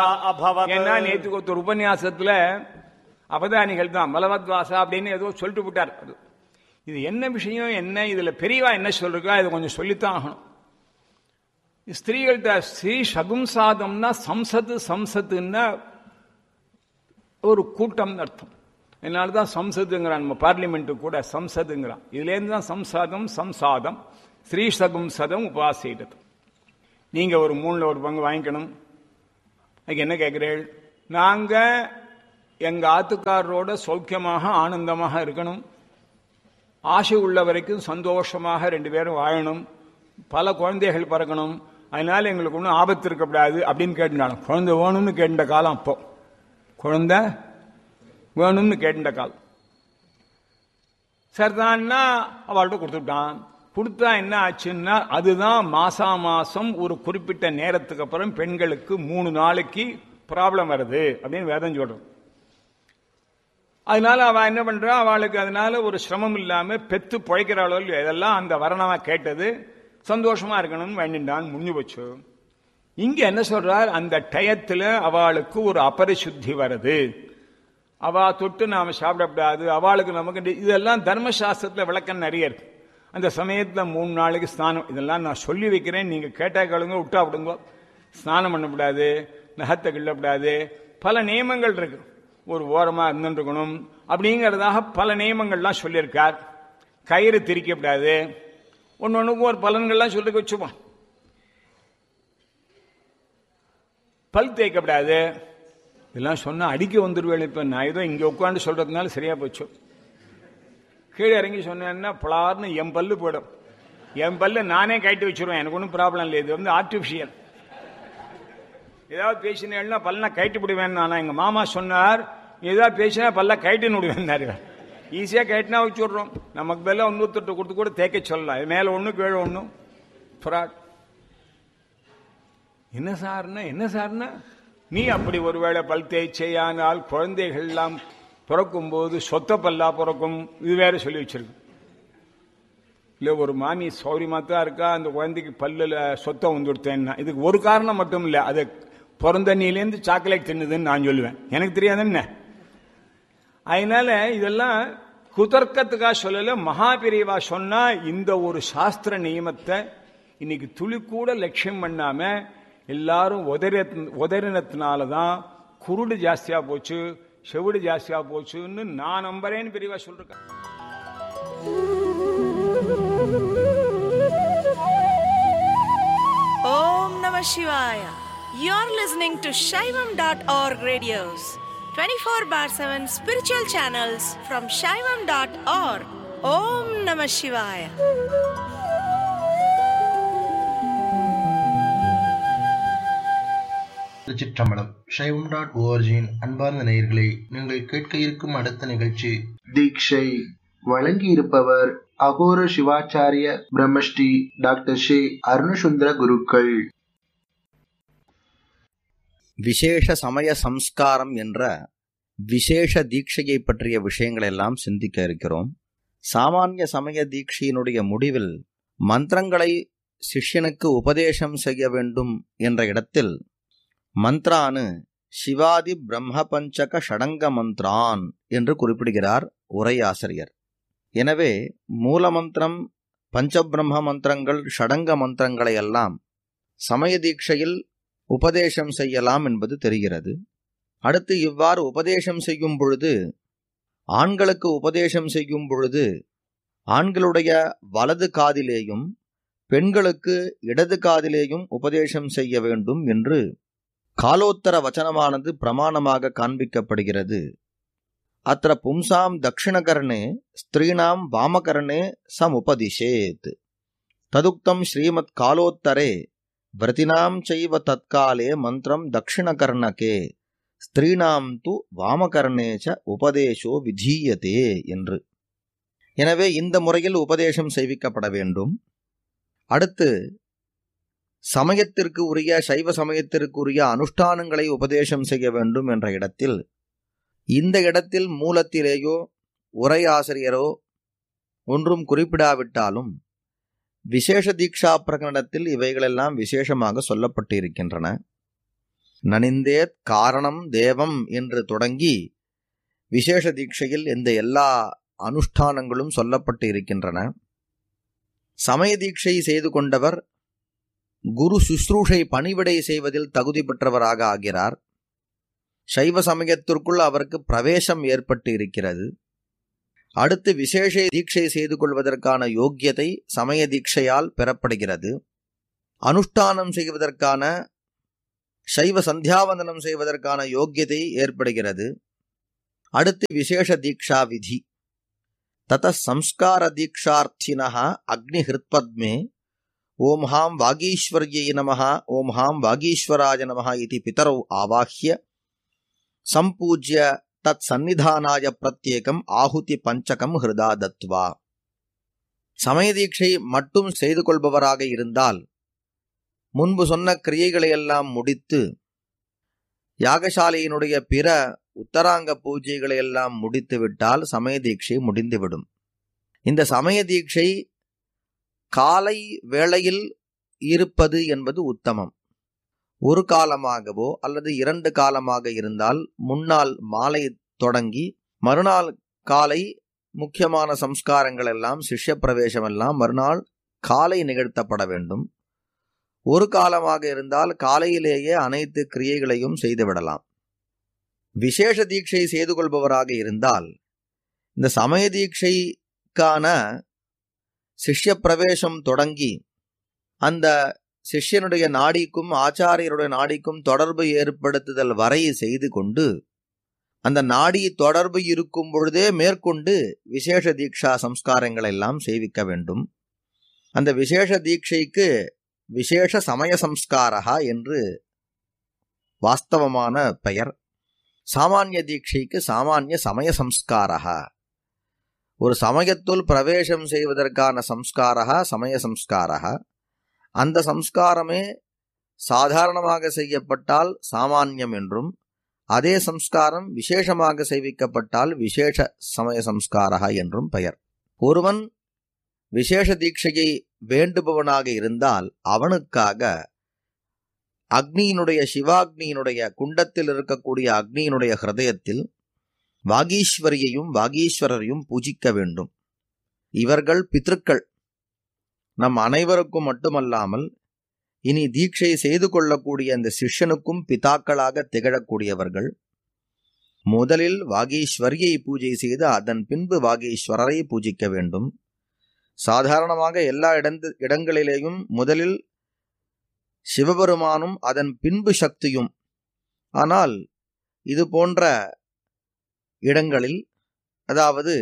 அபவத் ஏன்னா நேற்று ஒருத்தர் உபன்யாசத்துல அவதானிகள் தான் மலவத்வாசா அப்படின்னு ஏதோ சொல்லிட்டு விட்டார் அது இது என்ன விஷயம் என்ன இதுல பெரியவா என்ன சொல்றா இதை கொஞ்சம் சொல்லித்தான் ஆகணும் ஸ்திரீகள்கிட்ட ஸ்ரீ சகும்சாதம்னா சம்சத்து சம்சத்துன்னா ஒரு கூட்டம் அர்த்தம் அதனால தான் சம்சதுங்கிறான் நம்ம பார்லிமெண்ட் கூட சம்சதுங்கிறான் இதுலேருந்து தான் சம்சாதம் சம்சாதம் ஸ்ரீ சகும்சதம் உபாசிட்டது நீங்க ஒரு மூணுல ஒரு பங்கு வாங்கிக்கணும் அதுக்கு என்ன கேட்கிறீர்கள் நாங்க எங்க ஆத்துக்காரரோட சௌக்கியமாக ஆனந்தமாக இருக்கணும் ஆசை உள்ள வரைக்கும் சந்தோஷமாக ரெண்டு பேரும் வாழணும் பல குழந்தைகள் பிறக்கணும் அதனால எங்களுக்கு ஒன்றும் ஆபத்து இருக்கக்கூடாது அப்படின்னு கேட்டுனாலும் குழந்தை வேணும்னு கேட்ட காலம் அப்போ குழந்தை வேணும்னு கேட்ட காலம் சரிதான்னா அவள்கிட்ட கொடுத்துட்டான் கொடுத்தா என்ன ஆச்சுன்னா அதுதான் மாசா மாசம் ஒரு குறிப்பிட்ட நேரத்துக்கு அப்புறம் பெண்களுக்கு மூணு நாளைக்கு ப்ராப்ளம் வருது அப்படின்னு வேதம் சொல்றோம் அதனால அவ என்ன பண்றா அவளுக்கு அதனால ஒரு சிரமம் இல்லாம பெத்து பிழைக்கிறாளோ இல்லையோ இதெல்லாம் அந்த வரணமா கேட்டது சந்தோஷமா இருக்கணும்னு வேண்டின்றான் முடிஞ்சு போச்சு இங்க என்ன சொல்றார் அந்த டயத்துல அவளுக்கு ஒரு அபரிசுத்தி வருது அவ தொட்டு நாம சாப்பிடக்கூடாது அவளுக்கு நமக்கு டி- இதெல்லாம் தர்மசாஸ்திரத்துல விளக்கம் நிறைய இருக்கு அந்த சமயத்துல மூணு நாளைக்கு ஸ்நானம் இதெல்லாம் நான் சொல்லி வைக்கிறேன் நீங்க கேட்டா கேளுங்க விட்டா விடுங்க ஸ்நானம் பண்ணக்கூடாது நகத்தை கிள்ளக்கூடாது பல நியமங்கள் இருக்கு ஒரு ஓரமா இருந்துருக்கணும் அப்படிங்கறதாக பல நியமங்கள்லாம் சொல்லியிருக்கார் கயிறு திரிக்கப்படாது ஒன்னு ஒண்ணுக்கும் ஒரு பலன்கள்லாம் சொல்லி வச்சுப்போம் பல் தேய்க்கப்படாது இதெல்லாம் சொன்னா அடிக்க வந்துருவேன் இப்ப நான் ஏதோ இங்க உட்காந்து சொல்றதுனால சரியா போச்சு கீழே இறங்கி சொன்னேன்னா பலார்னு என் பல்லு போயிடும் என் பல்லு நானே கட்டி வச்சிருவேன் எனக்கு ஒன்றும் ப்ராப்ளம் இல்லை இது வந்து ஆர்டிஃபிஷியல் ஏதாவது பேசினேன்னா பல்ல கைட்டு விடுவேன் ஆனா எங்க மாமா சொன்னார் ஏதாவது பேசினா பல்ல கைட்டுன்னு விடுவேன்னாரு ஈஸியா கைட்டினா வச்சு விடுறோம் நமக்கு பதிலா ஒன்னூத்தெட்டு கொடுத்து கூட தேய்க்க சொல்லலாம் இது மேல ஒண்ணு கீழே ஒண்ணு ஃப்ராட் என்ன சார்னா என்ன சார்னா நீ அப்படி ஒருவேளை பல் தேய்ச்சையானால் குழந்தைகள் எல்லாம் பிறக்கும் போது சொத்த பல்லா பிறக்கும் இது வேற சொல்லி வச்சிருக்கு இல்ல ஒரு மாமி சௌரியமா தான் இருக்கா அந்த குழந்தைக்கு பல்லுல சொத்தம் வந்துடுத்தேன்னா இதுக்கு ஒரு காரணம் மட்டும் இல்ல அது பிறந்தண்ணிலேருந்து சாக்லேட் தின்னுதுன்னு நான் சொல்லுவேன் எனக்கு தெரியாது என்ன அதனால இதெல்லாம் குதர்க்கத்துக்காக சொல்லல மகாபிரிவா சொன்னா இந்த ஒரு சாஸ்திர நியமத்தை இன்னைக்கு துளி கூட லட்சியம் பண்ணாம எல்லாரும் உதற உதறினத்தினால தான் குருடு ஜாஸ்தியா போச்சு செவிடு ஜாஸ்தியா போச்சுன்னு நான் நம்புறேன்னு பெரியவா சொல்றேன் Om Namah Shivaya. You're listening to Shaivam.org radios, 24 bar 7 spiritual channels from Shaivam.org. Om Namah Shivaya. திருச்சிற்றம்பலம் சைவம் டாட் ஓஆர்ஜியின் அன்பார்ந்த நேயர்களை நீங்கள் கேட்க இருக்கும் அடுத்த நிகழ்ச்சி தீட்சை வழங்கி இருப்பவர் அகோர சிவாச்சாரிய பிரம்மஸ்ரீ டாக்டர் ஷே அருணசுந்தர குருக்கள் விசேஷ சமய சம்ஸ்காரம் என்ற விசேஷ தீட்சையை பற்றிய விஷயங்கள் எல்லாம் சிந்திக்க இருக்கிறோம் சாமானிய சமய தீட்சையினுடைய முடிவில் மந்திரங்களை சிஷ்யனுக்கு உபதேசம் செய்ய வேண்டும் என்ற இடத்தில் மந்த்ரானு சிவாதி பிரம்ம பஞ்சக ஷடங்க மந்த்ரான் என்று குறிப்பிடுகிறார் உரையாசிரியர் எனவே மூலமந்திரம் பஞ்சபிரம்ம மந்திரங்கள் ஷடங்க மந்திரங்களை எல்லாம் சமய தீட்சையில் உபதேசம் செய்யலாம் என்பது தெரிகிறது அடுத்து இவ்வாறு உபதேசம் செய்யும் பொழுது ஆண்களுக்கு உபதேசம் செய்யும் பொழுது ஆண்களுடைய வலது காதிலேயும் பெண்களுக்கு இடது காதிலேயும் உபதேசம் செய்ய வேண்டும் என்று காலோத்தர வச்சனமானது பிரமாணமாக காண்பிக்கப்படுகிறது அத்த பும்சாம் தட்சிணகர்ணே ஸ்திரீணாம் வாமகர்ணே சமுபதிஷேத் ததுக்தம் ஸ்ரீமத் காலோத்தரே விரதினாம் செய்வ தற்காலே மந்திரம் தட்சிணகர்ணகே ஸ்திரீணாம் து வாமகர்ணே ச உபதேசோ விதீயதே என்று எனவே இந்த முறையில் உபதேசம் செய்விக்கப்பட வேண்டும் அடுத்து சமயத்திற்கு உரிய சைவ சமயத்திற்கு உரிய அனுஷ்டானங்களை உபதேசம் செய்ய வேண்டும் என்ற இடத்தில் இந்த இடத்தில் மூலத்திலேயோ உரையாசிரியரோ ஒன்றும் குறிப்பிடாவிட்டாலும் விசேஷ தீக்ஷா பிரகடனத்தில் இவைகளெல்லாம் விசேஷமாக சொல்லப்பட்டு இருக்கின்றன நனிந்தேத் காரணம் தேவம் என்று தொடங்கி விசேஷ தீட்சையில் இந்த எல்லா அனுஷ்டானங்களும் சொல்லப்பட்டு இருக்கின்றன சமய தீட்சை செய்து கொண்டவர் குரு சுஸ்ரூஷை பணிவிடை செய்வதில் தகுதி பெற்றவராக ஆகிறார் சைவ சமயத்திற்குள் அவருக்கு பிரவேசம் ஏற்பட்டு இருக்கிறது அடுத்து விசேஷ தீட்சை செய்து கொள்வதற்கான யோக்கியதை சமய தீட்சையால் பெறப்படுகிறது அனுஷ்டானம் செய்வதற்கான சைவ சந்தியாவந்தனம் செய்வதற்கான யோக்கியதை ஏற்படுகிறது அடுத்து விசேஷ தீக்ஷா விதி தத சம்ஸ்கார தீக்ஷார்த்தினः அக்னிஹிருத்பத்மே ஓம் ஹாம் வாகீஸ்வர்யை நமः ஓம் ஹாம் வாகீஸ்வராய நமः இதி பிதரौ ஆவாஹ்ய சம்பூஜ்ய தத் சந்நிதானாய பிரத்யேகம் ஆಹುತಿ பஞ்சகம் ஹிருதா தத்வா சமய தீட்சை மட்டும் செய்து கொள்பவராக இருந்தால் முன்பு சொன்ன கிரியைகளை எல்லாம் முடித்து யாகசாலையினுடைய பிற உத்தராங்க பூஜைகளை எல்லாம் முடித்து விட்டால் சமய தீட்சை முடிந்துவிடும் இந்த சமய தீட்சை காலை வேளையில் இருப்பது என்பது உத்தமம் ஒரு காலமாகவோ அல்லது இரண்டு காலமாக இருந்தால் முன்னாள் மாலை தொடங்கி மறுநாள் காலை முக்கியமான சம்ஸ்காரங்கள் எல்லாம் சிஷ்ய பிரவேசம் எல்லாம் மறுநாள் காலை நிகழ்த்தப்பட வேண்டும் ஒரு காலமாக இருந்தால் காலையிலேயே அனைத்து கிரியைகளையும் செய்துவிடலாம் விசேஷ தீட்சை செய்து கொள்பவராக இருந்தால் இந்த சமய தீட்சைக்கான சிஷ்ய பிரவேசம் தொடங்கி அந்த சிஷ்யனுடைய நாடிக்கும் ஆச்சாரியருடைய நாடிக்கும் தொடர்பு ஏற்படுத்துதல் வரை செய்து கொண்டு அந்த நாடி தொடர்பு இருக்கும் பொழுதே மேற்கொண்டு விசேஷ தீட்சா சம்ஸ்காரங்கள் எல்லாம் செய்விக்க வேண்டும் அந்த விசேஷ தீட்சைக்கு விசேஷ சமய சம்ஸ்காரா என்று வாஸ்தவமான பெயர் சாமானிய தீட்சைக்கு சாமானிய சமய சம்ஸ்காரா ஒரு சமயத்துள் பிரவேசம் செய்வதற்கான சம்ஸ்காரா சமய சம்ஸ்காரா அந்த சம்ஸ்காரமே சாதாரணமாக செய்யப்பட்டால் சாமானியம் என்றும் அதே சம்ஸ்காரம் விசேஷமாக செய்விக்கப்பட்டால் விசேஷ சமய சம்ஸ்காரா என்றும் பெயர் ஒருவன் விசேஷ தீட்சையை வேண்டுபவனாக இருந்தால் அவனுக்காக அக்னியினுடைய சிவாக்னியினுடைய குண்டத்தில் இருக்கக்கூடிய அக்னியினுடைய ஹிருதயத்தில் வாகீஸ்வரியையும் வாகீஸ்வரரையும் பூஜிக்க வேண்டும் இவர்கள் பித்ருக்கள் நம் அனைவருக்கும் மட்டுமல்லாமல் இனி தீட்சை செய்து கொள்ளக்கூடிய அந்த சிஷ்யனுக்கும் பிதாக்களாக திகழக்கூடியவர்கள் முதலில் வாகீஸ்வரியை பூஜை செய்து அதன் பின்பு வாகீஸ்வரரை பூஜிக்க வேண்டும் சாதாரணமாக எல்லா இடந்து இடங்களிலேயும் முதலில் சிவபெருமானும் அதன் பின்பு சக்தியும் ஆனால் இது போன்ற இடங்களில் அதாவது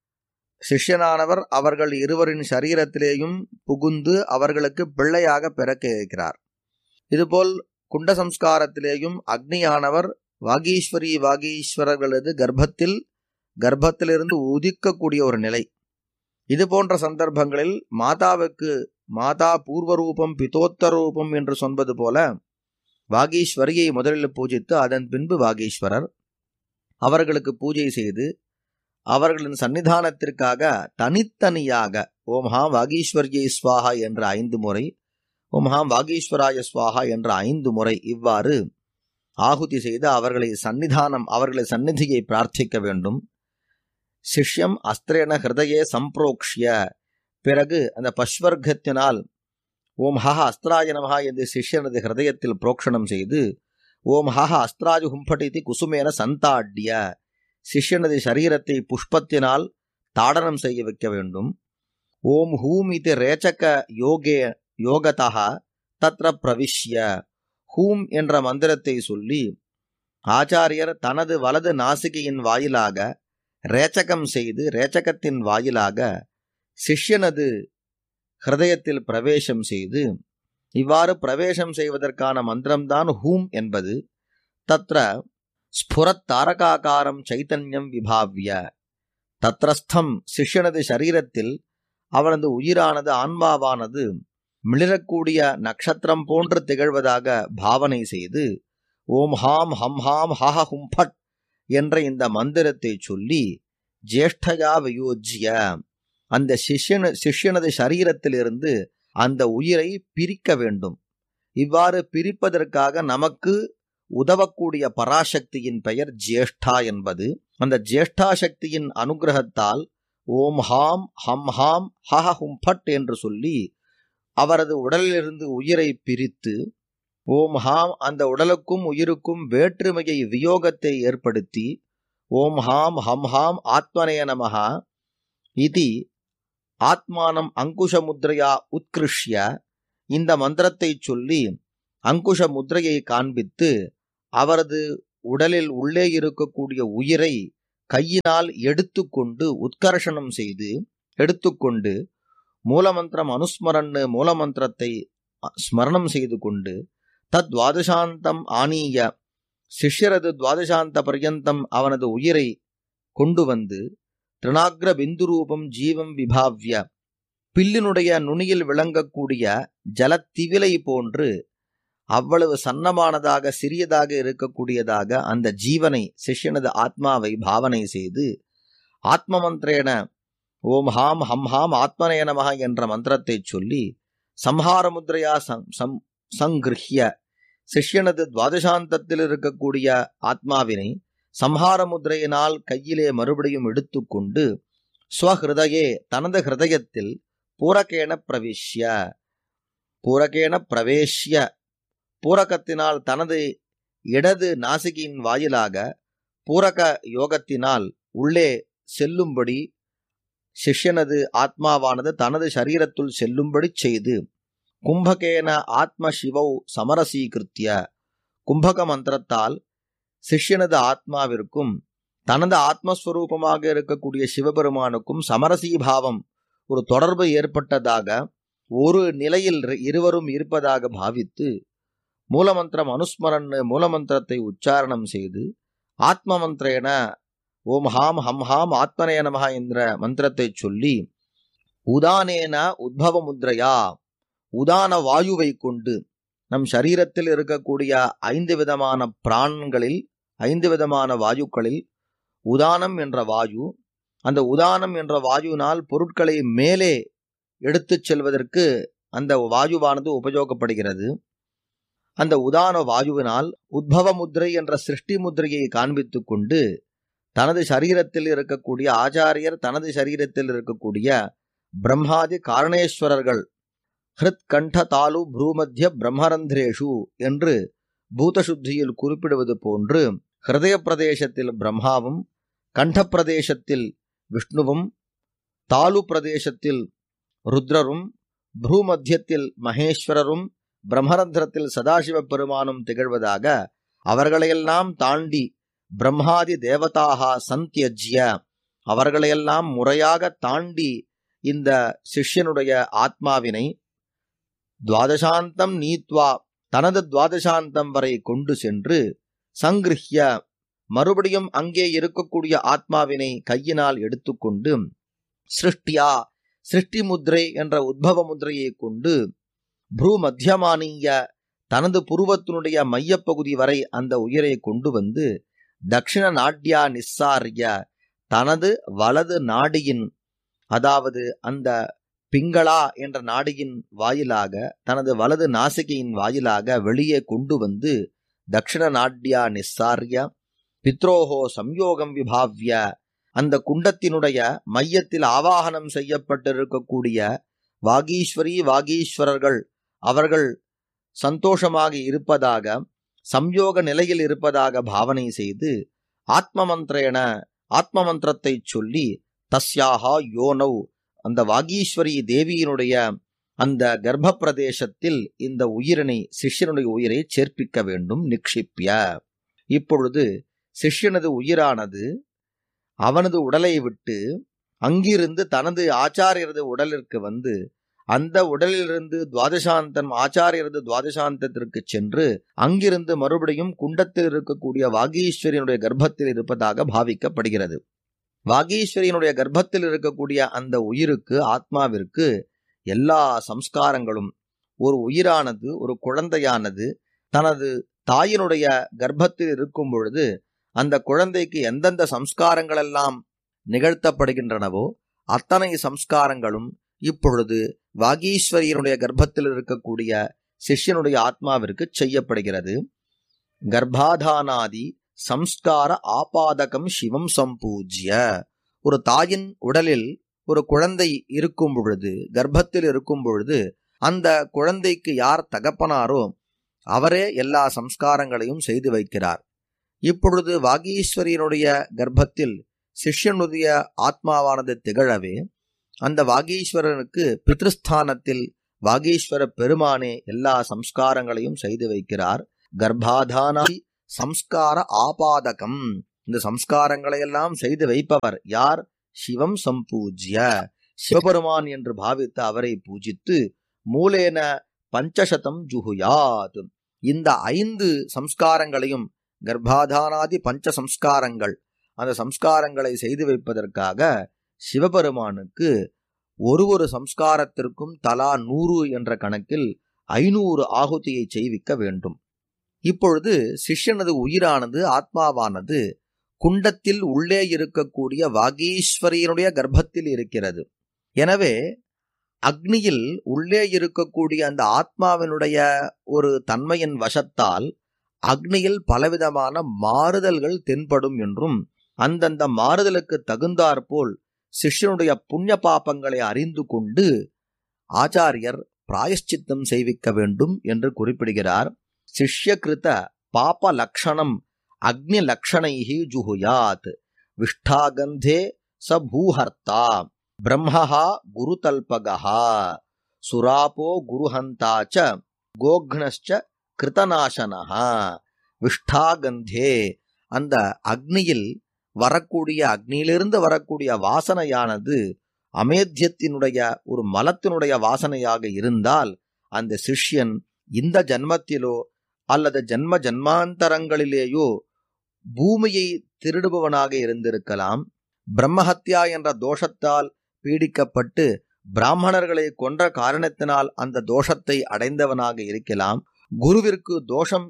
சிஷ்யனானவர் அவர்கள் இருவரின் சரீரத்திலேயும் புகுந்து அவர்களுக்கு பிள்ளையாக பிறக்க இருக்கிறார் இதுபோல் குண்ட சம்ஸ்காரத்திலேயும் அக்னியானவர் வாகீஸ்வரி வாகீஸ்வரர்களது கர்ப்பத்தில் கர்ப்பத்திலிருந்து உதிக்கக்கூடிய ஒரு நிலை இது போன்ற சந்தர்ப்பங்களில் மாதாவுக்கு மாதா பூர்வ ரூபம் பிதோத்தர ரூபம் என்று சொல்வது போல வாகீஸ்வரியை முதலில் பூஜித்து அதன் பின்பு வாகீஸ்வரர் அவர்களுக்கு பூஜை செய்து அவர்களின் சன்னிதானத்திற்காக தனித்தனியாக ஓம்ஹா வாகீஸ்வர்யை ஸ்வாஹா என்ற ஐந்து முறை ஓம்ஹா வாகீஸ்வராய ஸ்வாஹா என்ற ஐந்து முறை இவ்வாறு ஆகுதி செய்து அவர்களை சன்னிதானம் அவர்களை சந்நிதியை பிரார்த்திக்க வேண்டும் சிஷ்யம் அஸ்திரேன ஹிருதயே சம்பிரோக்ஷிய பிறகு அந்த பஸ்வர்க்கத்தினால் ஓம் ஹஹ அஸ்திராய நமஹா என்று சிஷ்யனது ஹிருதயத்தில் புரோக்ஷணம் செய்து ஓம் ஹஹ அஸ்திராஜு ஹும்பட்டிதி குசுமேன சந்தாட்ய சிஷ்யனது சரீரத்தை புஷ்பத்தினால் தாடனம் செய்ய வைக்க வேண்டும் ஓம் ஹூம் இது ரேச்சக யோகே யோகதா தத்ர பிரவிஷ்ய ஹூம் என்ற மந்திரத்தை சொல்லி ஆச்சாரியர் தனது வலது நாசிகையின் வாயிலாக ரேச்சகம் செய்து ரேச்சகத்தின் வாயிலாக சிஷ்யனது ஹிருதயத்தில் பிரவேசம் செய்து இவ்வாறு பிரவேசம் செய்வதற்கான மந்திரம்தான் ஹூம் என்பது தத்ர ஸ்புரத் தாரகாகாரம் சைத்தன்யம் விபாவ்ய தத்ரஸ்தம் சிஷ்யனது சரீரத்தில் அவனது உயிரானது ஆன்மாவானது மிளிரக்கூடிய நட்சத்திரம் போன்று திகழ்வதாக பாவனை செய்து ஓம் ஹாம் ஹம் ஹாம் ஹஹ ஹும் ஃபட் என்ற இந்த மந்திரத்தை சொல்லி ஜேஷ்டயா வியோஜ்ய அந்த சிஷ்யன சிஷ்யனது சரீரத்திலிருந்து அந்த உயிரை பிரிக்க வேண்டும் இவ்வாறு பிரிப்பதற்காக நமக்கு உதவக்கூடிய பராசக்தியின் பெயர் ஜேஷ்டா என்பது அந்த ஜேஷ்டா சக்தியின் அனுகிரகத்தால் ஓம் ஹாம் ஹம் ஹாம் ஹஹ ஹும் ஃபட் என்று சொல்லி அவரது உடலிலிருந்து உயிரை பிரித்து ஓம் ஹாம் அந்த உடலுக்கும் உயிருக்கும் வேற்றுமையை வியோகத்தை ஏற்படுத்தி ஓம் ஹாம் ஹம் ஹாம் ஆத்மனே நமஹா இது ஆத்மானம் அங்குஷ முத்ரையா உத்கிருஷ்ய இந்த மந்திரத்தை சொல்லி அங்குஷ முத்ரையை காண்பித்து அவரது உடலில் உள்ளே இருக்கக்கூடிய உயிரை கையினால் எடுத்துக்கொண்டு உத்கர்ஷணம் செய்து எடுத்துக்கொண்டு மூலமந்திரம் அனுஸ்மரன்னு மூலமந்திரத்தை ஸ்மரணம் செய்து கொண்டு தத் துவாதசாந்தம் ஆனீய சிஷ்யரது துவாதசாந்த பர்யந்தம் அவனது உயிரை கொண்டு வந்து திருணாகிர பிந்து ரூபம் ஜீவம் விபாவ்ய பில்லினுடைய நுனியில் விளங்கக்கூடிய ஜலத்திவிலை போன்று அவ்வளவு சன்னமானதாக சிறியதாக இருக்கக்கூடியதாக அந்த ஜீவனை சிஷ்யனது ஆத்மாவை பாவனை செய்து ஆத்ம மந்திரேன ஓம் ஹாம் ஹம் ஹாம் ஆத்மனே நமக என்ற மந்திரத்தை சொல்லி சம்ஹார முத்ரையா சம் சங்கிருஹ்ய சிஷ்யனது துவாதசாந்தத்தில் இருக்கக்கூடிய ஆத்மாவினை சம்ஹார முத்ரையினால் கையிலே மறுபடியும் எடுத்துக்கொண்டு ஸ்வஹிருதயே தனது ஹிருதயத்தில் பூரகேன பிரவிஷ்ய பூரகேன பிரவேஷ்ய பூரகத்தினால் தனது இடது நாசிகையின் வாயிலாக பூரக யோகத்தினால் உள்ளே செல்லும்படி சிஷ்யனது ஆத்மாவானது தனது சரீரத்துள் செல்லும்படி செய்து கும்பகேன ஆத்ம சிவௌ சமரசீகிருத்திய கும்பக மந்திரத்தால் சிஷ்யனது ஆத்மாவிற்கும் தனது ஆத்மஸ்வரூபமாக இருக்கக்கூடிய சிவபெருமானுக்கும் சமரசீபாவம் ஒரு தொடர்பு ஏற்பட்டதாக ஒரு நிலையில் இருவரும் இருப்பதாக பாவித்து மூலமந்திரம் அனுஸ்மரன்னு மூலமந்திரத்தை உச்சாரணம் செய்து ஆத்ம மந்திரேன ஓம் ஹாம் ஹம் ஹாம் ஆத்மனே நமஹ என்ற மந்திரத்தை சொல்லி உதானேன உத்பவ முத்ரையா உதான வாயுவை கொண்டு நம் சரீரத்தில் இருக்கக்கூடிய ஐந்து விதமான பிராணங்களில் ஐந்து விதமான வாயுக்களில் உதானம் என்ற வாயு அந்த உதானம் என்ற வாயுவினால் பொருட்களை மேலே எடுத்துச் செல்வதற்கு அந்த வாயுவானது உபயோகப்படுகிறது அந்த உதான வாயுவினால் உத்பவ முத்ரை என்ற சிருஷ்டி முத்திரையை காண்பித்துக் கொண்டு தனது சரீரத்தில் இருக்கக்கூடிய ஆச்சாரியர் தனது சரீரத்தில் இருக்கக்கூடிய பிரம்மாதி காரணேஸ்வரர்கள் ஹிருத் கண்ட தாலு ப்ரூமத்திய பிரம்மரந்திரேஷு என்று பூதசுத்தியில் குறிப்பிடுவது போன்று ஹிருதய பிரதேசத்தில் பிரம்மாவும் கண்ட பிரதேசத்தில் விஷ்ணுவும் தாலு பிரதேசத்தில் ருத்ரரும் ப்ரூமத்தியத்தில் மகேஸ்வரரும் பிரம்மரந்திரத்தில் சதாசிவ பெருமானும் திகழ்வதாக அவர்களையெல்லாம் தாண்டி பிரம்மாதி தேவதாக சந்தியஜ்ய அவர்களையெல்லாம் முறையாக தாண்டி இந்த சிஷ்யனுடைய ஆத்மாவினை துவாதசாந்தம் நீத்வா தனது துவாதசாந்தம் வரை கொண்டு சென்று சங்கிருஹ்ய மறுபடியும் அங்கே இருக்கக்கூடிய ஆத்மாவினை கையினால் எடுத்துக்கொண்டு சிருஷ்டியா சிருஷ்டி முத்ரை என்ற உத்பவ முத்ரையை கொண்டு ப்ரூ மத்தியமானிய தனது புருவத்தினுடைய மையப்பகுதி வரை அந்த உயிரை கொண்டு வந்து தக்ஷிண நாட்யா நிஸ்ஸாரிய தனது வலது நாடியின் அதாவது அந்த பிங்களா என்ற நாடியின் வாயிலாக தனது வலது நாசிகையின் வாயிலாக வெளியே கொண்டு வந்து தக்ஷிண நாட்யா நிஸ்ஸாரிய பித்ரோஹோ சம்யோகம் விபாவ்ய அந்த குண்டத்தினுடைய மையத்தில் ஆவாகனம் செய்யப்பட்டிருக்கக்கூடிய வாகீஸ்வரி வாகீஸ்வரர்கள் அவர்கள் சந்தோஷமாக இருப்பதாக சம்யோக நிலையில் இருப்பதாக பாவனை செய்து ஆத்ம மந்திரேன ஆத்ம மந்திரத்தை சொல்லி தஸ்யாகா யோனவ் அந்த வாகீஸ்வரி தேவியினுடைய அந்த கர்ப்ப பிரதேசத்தில் இந்த உயிரினை சிஷ்யனுடைய உயிரை சேர்ப்பிக்க வேண்டும் நிக்ஷிப்பிய இப்பொழுது சிஷ்யனது உயிரானது அவனது உடலை விட்டு அங்கிருந்து தனது ஆச்சாரியரது உடலிற்கு வந்து அந்த உடலிலிருந்து துவாதசாந்தன் ஆச்சாரியரது துவாதசாந்தத்திற்கு சென்று அங்கிருந்து மறுபடியும் குண்டத்தில் இருக்கக்கூடிய வாகீஸ்வரியனுடைய கர்ப்பத்தில் இருப்பதாக பாவிக்கப்படுகிறது வாகீஸ்வரியனுடைய கர்ப்பத்தில் இருக்கக்கூடிய அந்த உயிருக்கு ஆத்மாவிற்கு எல்லா சம்ஸ்காரங்களும் ஒரு உயிரானது ஒரு குழந்தையானது தனது தாயினுடைய கர்ப்பத்தில் இருக்கும் பொழுது அந்த குழந்தைக்கு எந்தெந்த சம்ஸ்காரங்கள் எல்லாம் நிகழ்த்தப்படுகின்றனவோ அத்தனை சம்ஸ்காரங்களும் இப்பொழுது வாகீஸ்வரியனுடைய கர்ப்பத்தில் இருக்கக்கூடிய சிஷ்யனுடைய ஆத்மாவிற்கு செய்யப்படுகிறது கர்ப்பாதானாதி சம்ஸ்கார ஆபாதகம் சிவம் சம்பூஜ்ய ஒரு தாயின் உடலில் ஒரு குழந்தை இருக்கும் பொழுது கர்ப்பத்தில் இருக்கும் பொழுது அந்த குழந்தைக்கு யார் தகப்பனாரோ அவரே எல்லா சம்ஸ்காரங்களையும் செய்து வைக்கிறார் இப்பொழுது வாகீஸ்வரியனுடைய கர்ப்பத்தில் சிஷ்யனுடைய ஆத்மாவானது திகழவே அந்த வாகீஸ்வரனுக்கு பித்ருஸ்தானத்தில் வாகீஸ்வர பெருமானே எல்லா சம்ஸ்காரங்களையும் செய்து வைக்கிறார் கர்ப்பாதானாதி சம்ஸ்கார ஆபாதகம் இந்த சம்ஸ்காரங்களை எல்லாம் செய்து வைப்பவர் யார் சிவம் சம்பூஜ்ய சிவபெருமான் என்று பாவித்து அவரை பூஜித்து மூலேன பஞ்சசதம் ஜுகுயாத் இந்த ஐந்து சம்ஸ்காரங்களையும் கர்ப்பாதானாதி பஞ்ச சம்ஸ்காரங்கள் அந்த சம்ஸ்காரங்களை செய்து வைப்பதற்காக சிவபெருமானுக்கு ஒரு ஒரு சம்ஸ்காரத்திற்கும் தலா நூறு என்ற கணக்கில் ஐநூறு ஆகுதியை செய்விக்க வேண்டும் இப்பொழுது சிஷ்யனது உயிரானது ஆத்மாவானது குண்டத்தில் உள்ளே இருக்கக்கூடிய வாகீஸ்வரியனுடைய கர்ப்பத்தில் இருக்கிறது எனவே அக்னியில் உள்ளே இருக்கக்கூடிய அந்த ஆத்மாவினுடைய ஒரு தன்மையின் வசத்தால் அக்னியில் பலவிதமான மாறுதல்கள் தென்படும் என்றும் அந்தந்த மாறுதலுக்கு தகுந்தாற்போல் சிஷ்யனுடைய புண்ணிய பாப்பங்களை அறிந்து கொண்டு ஆச்சாரியர் பிராயஷ்சித்தம் செய்விக்க வேண்டும் என்று குறிப்பிடுகிறார் சிஷ்யகிருத பாப லக்ஷணம் அக்னி லக்ஷணைஹி ஜுகுயாத் விஷ்டாகந்தே ச பூஹர்த்தா பிரம்மஹா குருதல்பகா சுராபோ குருஹந்தா ச கோக்னಶ್ಚ கிருதநாசனஹா விஷ்டாகந்தே அந்த அக்னியில் வரக்கூடிய அக்னியிலிருந்து வரக்கூடிய வாசனையானது அமேத்தியத்தினுடைய ஒரு மலத்தினுடைய வாசனையாக இருந்தால் அந்த சிஷ்யன் இந்த ஜன்மத்திலோ அல்லது ஜன்ம ஜன்மாந்தரங்களிலேயோ பூமியை திருடுபவனாக இருந்திருக்கலாம் பிரம்மஹத்யா என்ற தோஷத்தால் பீடிக்கப்பட்டு பிராமணர்களை கொன்ற காரணத்தினால் அந்த தோஷத்தை அடைந்தவனாக இருக்கலாம் குருவிற்கு தோஷம்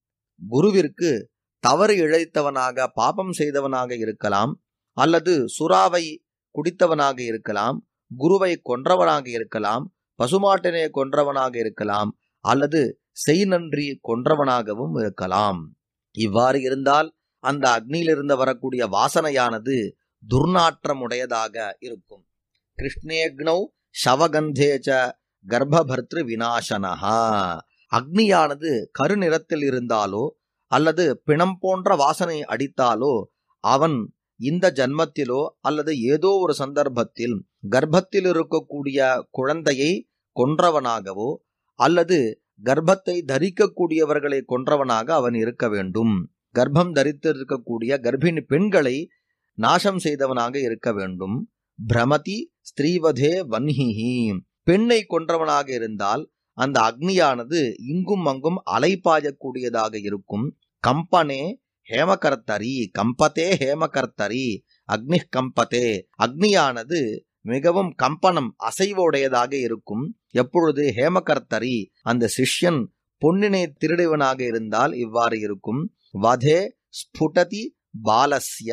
குருவிற்கு தவறு இழைத்தவனாக பாபம் செய்தவனாக இருக்கலாம் அல்லது சுறாவை குடித்தவனாக இருக்கலாம் குருவை கொன்றவனாக இருக்கலாம் பசுமாட்டினை கொன்றவனாக இருக்கலாம் அல்லது செய் நன்றி கொன்றவனாகவும் இருக்கலாம் இவ்வாறு இருந்தால் அந்த அக்னியிலிருந்து வரக்கூடிய வாசனையானது துர்நாற்றமுடையதாக இருக்கும் கிருஷ்ணேக்னௌ சவகந்தேச்ச கர்ப்பபர்திரு விநாசனஹா அக்னியானது கருநிறத்தில் இருந்தாலோ அல்லது பிணம் போன்ற வாசனை அடித்தாலோ அவன் இந்த ஜன்மத்திலோ அல்லது ஏதோ ஒரு சந்தர்ப்பத்தில் கர்ப்பத்தில் இருக்கக்கூடிய குழந்தையை கொன்றவனாகவோ அல்லது கர்ப்பத்தை தரிக்கக்கூடியவர்களை கொன்றவனாக அவன் இருக்க வேண்டும் கர்ப்பம் தரித்திருக்கக்கூடிய கர்ப்பிணி பெண்களை நாசம் செய்தவனாக இருக்க வேண்டும் பிரமதி ஸ்திரீவதே வன்ஹிஹி பெண்ணை கொன்றவனாக இருந்தால் அந்த அக்னியானது இங்கும் அங்கும் அலைப்பாயக்கூடியதாக இருக்கும் கம்பனே ஹேமகர்த்தரி கம்பத்தே ஹேமகர்த்தரி அக்னி கம்பத்தே அக்னியானது மிகவும் கம்பனம் அசைவுடையதாக இருக்கும் எப்பொழுது ஹேமகர்த்தரி அந்த சிஷ்யன் பொன்னினை திருடுவனாக இருந்தால் இவ்வாறு இருக்கும் வதே ஸ்புடதி பாலஸ்ய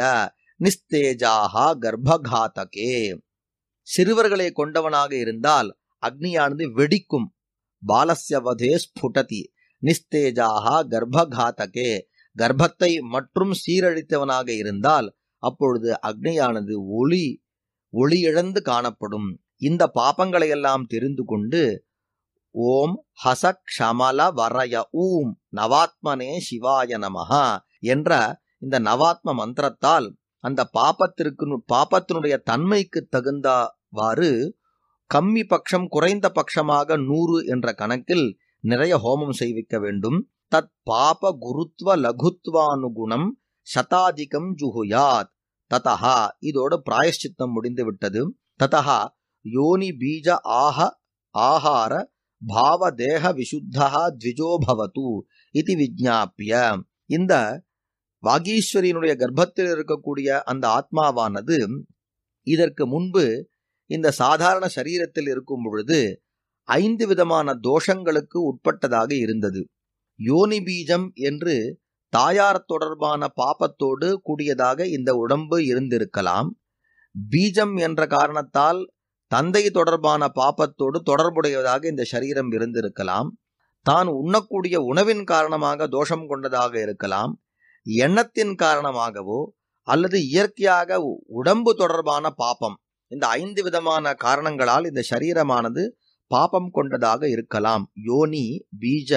நிஸ்தேஜாகா கர்ப்பகாதகே சிறுவர்களை கொண்டவனாக இருந்தால் அக்னியானது வெடிக்கும் பாலஸ்ய வதே ஸ்புடதி நிஸ்தேஜாகா கர்ப்பகாதகே கர்ப்பத்தை மற்றும் சீரழித்தவனாக இருந்தால் அப்பொழுது அக்னியானது ஒளி ஒளி இழந்து காணப்படும் இந்த பாப்பங்களை எல்லாம் தெரிந்து கொண்டு ஓம் ஹச க்ஷமல வரய ஊம் நவாத்மனே சிவாய நமஹா என்ற இந்த நவாத்ம மந்திரத்தால் அந்த பாப்பத்திற்கு பாப்பத்தினுடைய தன்மைக்கு தகுந்தவாறு கம்மி பட்சம் குறைந்த பட்சமாக நூறு என்ற கணக்கில் நிறைய ஹோமம் செய்விக்க வேண்டும் தத் பாப குருத்வ லகுத்வானுகுணம் சதாதிகம் ஜுகுயாத் ததஹா இதோட பிராயஷ்சித்தம் முடிந்து விட்டது ததஹா யோனி பீஜ ஆஹ ஆஹார பாவ தேக விசுத்தா த்விஜோ பவது இது விஜாபிய இந்த வாகீஸ்வரியினுடைய கர்ப்பத்தில் இருக்கக்கூடிய அந்த ஆத்மாவானது இதற்கு முன்பு இந்த சாதாரண சரீரத்தில் இருக்கும் பொழுது ஐந்து விதமான தோஷங்களுக்கு உட்பட்டதாக இருந்தது யோனி பீஜம் என்று தாயார் தொடர்பான பாப்பத்தோடு கூடியதாக இந்த உடம்பு இருந்திருக்கலாம் பீஜம் என்ற காரணத்தால் தந்தை தொடர்பான பாப்பத்தோடு தொடர்புடையதாக இந்த சரீரம் இருந்திருக்கலாம் தான் உண்ணக்கூடிய உணவின் காரணமாக தோஷம் கொண்டதாக இருக்கலாம் எண்ணத்தின் காரணமாகவோ அல்லது இயற்கையாக உடம்பு தொடர்பான பாப்பம் இந்த ஐந்து விதமான காரணங்களால் இந்த சரீரமானது பாபம் கொண்டதாக இருக்கலாம் யோனி பீஜ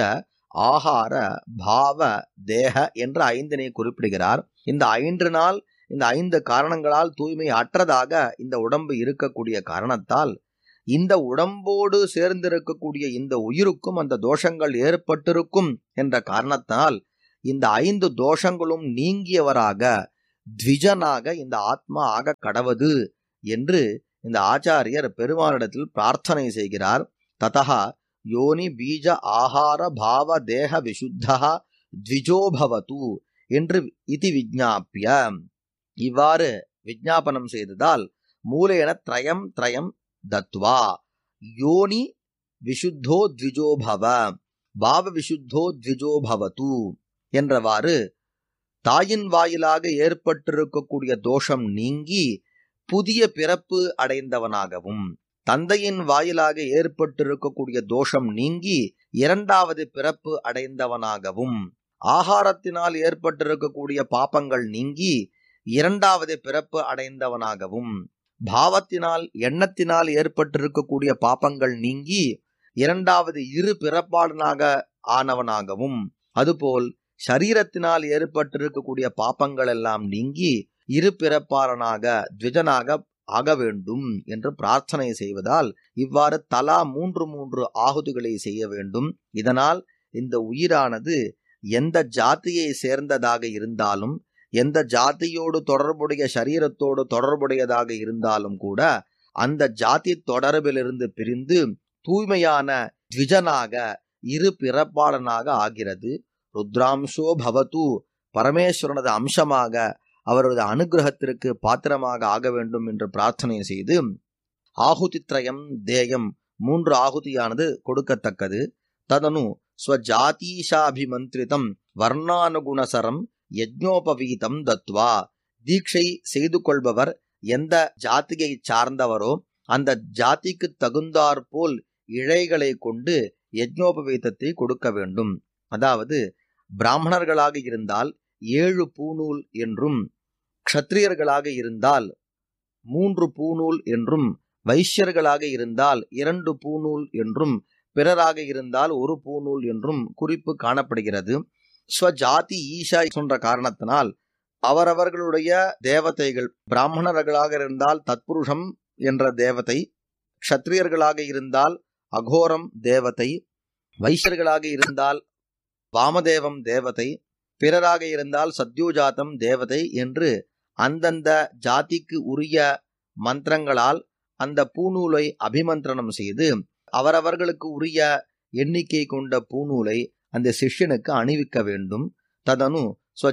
ஆகார பாவ தேக என்ற ஐந்தினை குறிப்பிடுகிறார் இந்த ஐந்து நாள் இந்த ஐந்து காரணங்களால் தூய்மை அற்றதாக இந்த உடம்பு இருக்கக்கூடிய காரணத்தால் இந்த உடம்போடு சேர்ந்திருக்கக்கூடிய இந்த உயிருக்கும் அந்த தோஷங்கள் ஏற்பட்டிருக்கும் என்ற காரணத்தால் இந்த ஐந்து தோஷங்களும் நீங்கியவராக த்விஜனாக இந்த ஆத்மா ஆக கடவது என்று இந்த ஆச்சாரியர் பெருமானிடத்தில் பிரார்த்தனை செய்கிறார் ததா யோனி பீஜ ஆகார பாவ தேக விசுத்தா த்விஜோபவது என்று இதி விஜாபிய இவ்வாறு விஜாபனம் செய்ததால் மூலேன திரயம் திரயம் தத்வா யோனி விசுத்தோ த்விஜோபவ பாவ விசுத்தோ த்விஜோபவது என்றவாறு தாயின் வாயிலாக ஏற்பட்டிருக்கக்கூடிய தோஷம் நீங்கி புதிய பிறப்பு அடைந்தவனாகவும் தந்தையின் வாயிலாக ஏற்பட்டிருக்கக்கூடிய தோஷம் நீங்கி இரண்டாவது பிறப்பு அடைந்தவனாகவும் ஆகாரத்தினால் ஏற்பட்டிருக்கக்கூடிய பாப்பங்கள் நீங்கி இரண்டாவது பிறப்பு அடைந்தவனாகவும் பாவத்தினால் எண்ணத்தினால் ஏற்பட்டிருக்கக்கூடிய பாப்பங்கள் நீங்கி இரண்டாவது இரு பிறப்பாளனாக ஆனவனாகவும் அதுபோல் சரீரத்தினால் ஏற்பட்டிருக்கக்கூடிய பாப்பங்கள் எல்லாம் நீங்கி இரு பிறப்பாளனாக த்விஜனாக ஆக வேண்டும் என்று பிரார்த்தனை செய்வதால் இவ்வாறு தலா மூன்று மூன்று ஆகுதிகளை செய்ய வேண்டும் இதனால் இந்த உயிரானது எந்த ஜாத்தியை சேர்ந்ததாக இருந்தாலும் எந்த ஜாதியோடு தொடர்புடைய சரீரத்தோடு தொடர்புடையதாக இருந்தாலும் கூட அந்த ஜாதி தொடர்பிலிருந்து பிரிந்து தூய்மையான த்விஜனாக இரு பிறப்பாளனாக ஆகிறது ருத்ராம்சோ பவத்து பரமேஸ்வரனது அம்சமாக அவரது அனுகிரகத்திற்கு பாத்திரமாக ஆக வேண்டும் என்று பிரார்த்தனை செய்து ஆகுதித்ரயம் தேயம் மூன்று ஆகுதியானது கொடுக்கத்தக்கது ததனு ஸ்வஜாதீஷாபிமந்திரிதம் வர்ணானுகுணசரம் யஜ்ஞோபவீதம் தத்வா தீட்சை செய்து கொள்பவர் எந்த ஜாதியை சார்ந்தவரோ அந்த ஜாதிக்கு தகுந்தாற்போல் இழைகளை கொண்டு யஜ்ஞோபவீதத்தை கொடுக்க வேண்டும் அதாவது பிராமணர்களாக இருந்தால் ஏழு பூநூல் என்றும் க்ஷத்திரியர்களாக இருந்தால் மூன்று பூநூல் என்றும் வைஷ்யர்களாக இருந்தால் இரண்டு பூநூல் என்றும் பிறராக இருந்தால் ஒரு பூநூல் என்றும் குறிப்பு காணப்படுகிறது ஸ்வஜாதி ஈஷா என்ற காரணத்தினால் அவரவர்களுடைய தேவதைகள் பிராமணர்களாக இருந்தால் தத்புருஷம் என்ற தேவதை க்ஷத்திரியர்களாக இருந்தால் அகோரம் தேவதை வைஷ்யர்களாக இருந்தால் வாமதேவம் தேவதை பிறராக இருந்தால் சத்யோஜாத்தம் தேவதை என்று அந்தந்த ஜாதிக்கு உரிய மந்திரங்களால் அந்த பூநூலை அபிமந்திரணம் செய்து அவரவர்களுக்கு உரிய எண்ணிக்கை கொண்ட பூநூலை அந்த சிஷ்யனுக்கு அணிவிக்க வேண்டும் ததனு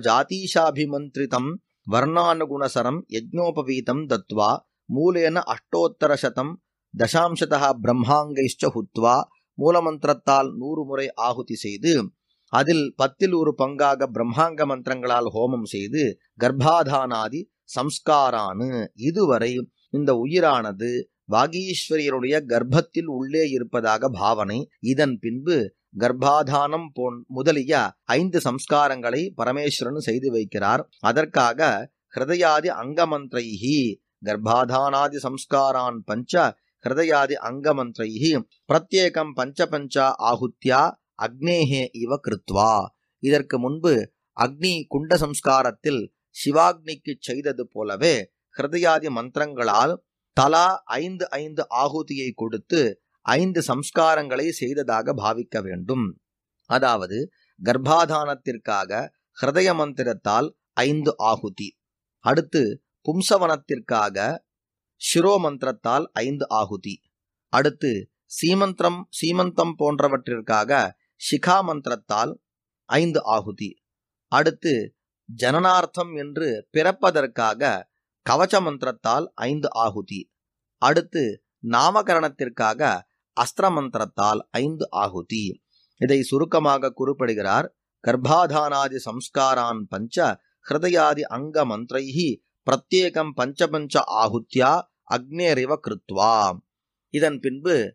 ஸ்வஜாதீஷாபிமந்திரிதம் வர்ணானுகுணசரம் யஜ்னோபவீதம் தத்வா மூலேன அஷ்டோத்தரசதம் தசாம்சதா பிரம்மாங்கைஷ்ட ஹுத்வா மூலமந்திரத்தால் நூறு முறை ஆகுதி செய்து அதில் பத்தில் ஒரு பங்காக பிரம்மாங்க மந்திரங்களால் ஹோமம் செய்து கர்ப்பாதானாதி சம்ஸ்காரானு இதுவரை இந்த உயிரானது வாகீஸ்வரியருடைய கர்ப்பத்தில் உள்ளே இருப்பதாக பாவனை இதன் பின்பு கர்ப்பாதானம் போன் முதலிய ஐந்து சம்ஸ்காரங்களை பரமேஸ்வரன் செய்து வைக்கிறார் அதற்காக ஹிருதயாதி அங்கமந்திரைஹி கர்ப்பாதானாதி சம்ஸ்காரான் பஞ்ச ஹிருதயாதி அங்கமந்திரைஹி பிரத்யேகம் பஞ்ச பஞ்ச ஆகுத்யா அக்னேஹே இவ கிருத்வா இதற்கு முன்பு அக்னி குண்ட சம்ஸ்காரத்தில் சிவாக்னிக்கு செய்தது போலவே ஹிருதயாதி மந்திரங்களால் தலா ஐந்து ஐந்து ஆகுதியை கொடுத்து ஐந்து சம்ஸ்காரங்களை செய்ததாக பாவிக்க வேண்டும் அதாவது கர்ப்பாதானத்திற்காக ஹிருதய மந்திரத்தால் ஐந்து ஆகுதி அடுத்து பும்சவனத்திற்காக சிரோ மந்திரத்தால் ஐந்து ஆகுதி அடுத்து சீமந்திரம் சீமந்தம் போன்றவற்றிற்காக சிகா மந்திரத்தால் ஐந்து ஆகுதி அடுத்து ஜனனார்த்தம் என்று பிறப்பதற்காக கவச்ச மந்திரத்தால் ஐந்து ஆகுதி அடுத்து நாமகரணத்திற்காக அஸ்திர மந்திரத்தால் ஐந்து ஆகுதி இதை சுருக்கமாக குறிப்பிடுகிறார் கர்ப்பாதானாதி சம்ஸ்காரான் பஞ்ச ஹிருதயாதி அங்க மந்திரைஹி பிரத்யேகம் பஞ்ச பஞ்ச ஆகுத்யா அக்னேரிவ கிருத்வா இதன் பின்பு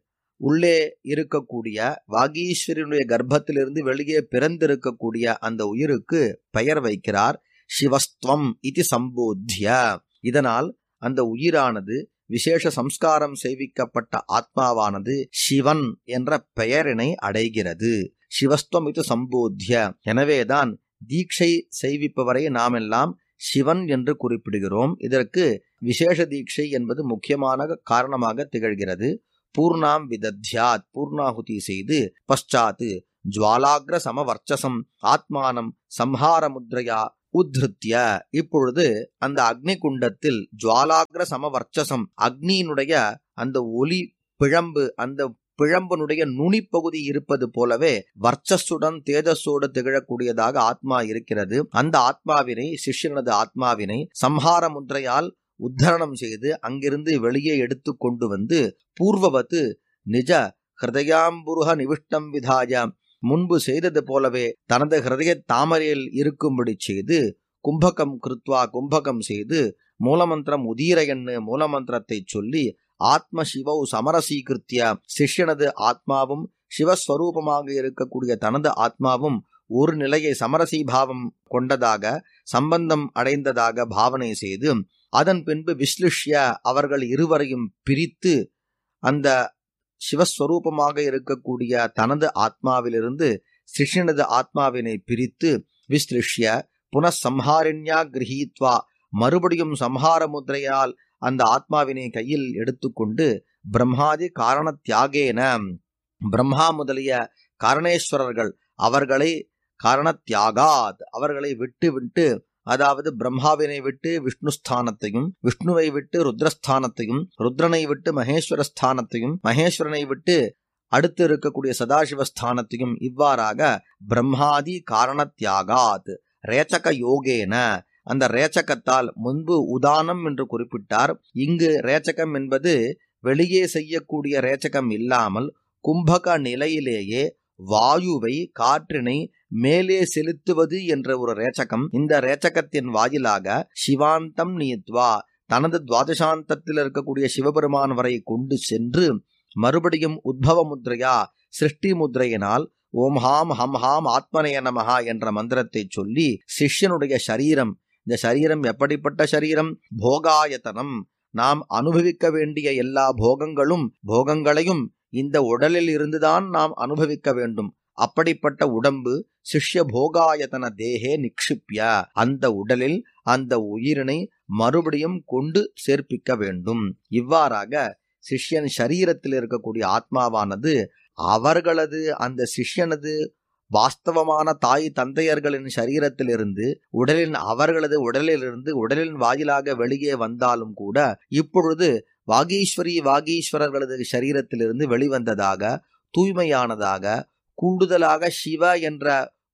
உள்ளே இருக்கக்கூடிய வாகீஸ்வரனுடைய கர்ப்பத்திலிருந்து வெளியே பிறந்திருக்கக்கூடிய அந்த உயிருக்கு பெயர் வைக்கிறார் சிவஸ்துவம் இது சம்போத்திய இதனால் அந்த உயிரானது விசேஷ சம்ஸ்காரம் செய்விக்கப்பட்ட ஆத்மாவானது சிவன் என்ற பெயரினை அடைகிறது சிவஸ்துவம் இது சம்போத்திய எனவேதான் தீட்சை செய்விப்பவரை நாம் எல்லாம் சிவன் என்று குறிப்பிடுகிறோம் இதற்கு விசேஷ தீட்சை என்பது முக்கியமான காரணமாக திகழ்கிறது பூர்ணாம் விதத்யாத் பூர்ணாகுதி செய்து பశ్చాத் ஜுவாலாகிர சமவர்ச்சசம் ஆத்மானம் சம்ஹார முத்ரையா உத்ருத்திய இப்பொழுது அந்த அக்னி குண்டத்தில் ஜுவாலாகிர சமவர்ச்சசம் அக்னியினுடைய அந்த ஒளி பிழம்பு அந்த பிழம்பனுடைய நுனிப்பகுதி இருப்பது போலவே வர்ச்சஸுடன் தேஜஸோடு திகழக்கூடியதாக ஆத்மா இருக்கிறது அந்த ஆத்மாவினை சிஷ்யனது ஆத்மாவினை சம்ஹார முத்ரையால் உத்தரணம் செய்து அங்கிருந்து வெளியே எடுத்து கொண்டு வந்து பூர்வவத்து நிஜ ஹிருதயாம்புருக நிவிஷ்டம் விதாய முன்பு செய்தது போலவே தனது ஹிருதய தாமரையில் இருக்கும்படி செய்து கும்பகம் கிருத்வா கும்பகம் செய்து மூலமந்திரம் உதீரையன்னு மூலமந்திரத்தை சொல்லி ஆத்ம சிவவு சமரசீகிருத்திய சிஷ்யனது ஆத்மாவும் சிவஸ்வரூபமாக இருக்கக்கூடிய தனது ஆத்மாவும் ஒரு நிலையை சமரசீபாவம் கொண்டதாக சம்பந்தம் அடைந்ததாக பாவனை செய்து அதன் பின்பு விஸ்லிஷ்ய அவர்கள் இருவரையும் பிரித்து அந்த சிவஸ்வரூபமாக இருக்கக்கூடிய தனது ஆத்மாவிலிருந்து சிஷ்யனது ஆத்மாவினை பிரித்து விஸ்லிஷ்ய புனഃசம்ஹாரிண்யா கிரகீத்வா மறுபடியும் சம்ஹார முத்ரையால் அந்த ஆத்மாவினை கையில் எடுத்துக்கொண்டு பிரம்மாதி காரண தியாகேன பிரம்மா முதலிய காரணேஸ்வரர்கள் அவர்களை காரண தியாகாத் அவர்களை விட்டு விட்டு அதாவது பிரம்மாவினை விட்டு விஷ்ணு ஸ்தானத்தையும் விஷ்ணுவை விட்டு ருத்ரஸ்தானத்தையும் ருத்ரனை விட்டு மகேஸ்வர ஸ்தானத்தையும் மகேஸ்வரனை விட்டு அடுத்து இருக்கக்கூடிய சதாசிவஸ்தானத்தையும் இவ்வாறாக பிரம்மாதி காரண தியாகாத் ரேச்சக யோகேன அந்த ரேச்சகத்தால் முன்பு உதானம் என்று குறிப்பிட்டார் இங்கு ரேச்சகம் என்பது வெளியே செய்யக்கூடிய ரேச்சகம் இல்லாமல் கும்பக நிலையிலேயே வாயுவை காற்றினை மேலே செலுத்துவது என்ற ஒரு ரேச்சகம் இந்த ரேச்சகத்தின் வாயிலாக சிவாந்தம் நீத்வா தனது துவாதசாந்தத்தில் இருக்கக்கூடிய சிவபெருமான் வரை கொண்டு சென்று மறுபடியும் உத்பவ முத்ரையா சிருஷ்டி முத்ரையினால் ஓம் ஹாம் ஹம் ஹாம் ஆத்மனய நமஹா என்ற மந்திரத்தை சொல்லி சிஷ்யனுடைய சரீரம் இந்த சரீரம் எப்படிப்பட்ட சரீரம் போகாயத்தனம் நாம் அனுபவிக்க வேண்டிய எல்லா போகங்களும் போகங்களையும் இந்த உடலில் இருந்துதான் நாம் அனுபவிக்க வேண்டும் அப்படிப்பட்ட உடம்பு சிஷ்ய போகாயத்தன தேகே நிக்ஷிப்ய அந்த உடலில் அந்த உயிரினை மறுபடியும் கொண்டு சேர்ப்பிக்க வேண்டும் இவ்வாறாக சிஷ்யன் சரீரத்தில் இருக்கக்கூடிய ஆத்மாவானது அவர்களது அந்த சிஷ்யனது வாஸ்தவமான தாய் தந்தையர்களின் சரீரத்திலிருந்து உடலின் அவர்களது உடலிலிருந்து உடலின் வாயிலாக வெளியே வந்தாலும் கூட இப்பொழுது வாகீஸ்வரி வாகீஸ்வரர்களது சரீரத்திலிருந்து வெளிவந்ததாக தூய்மையானதாக கூடுதலாக சிவ என்ற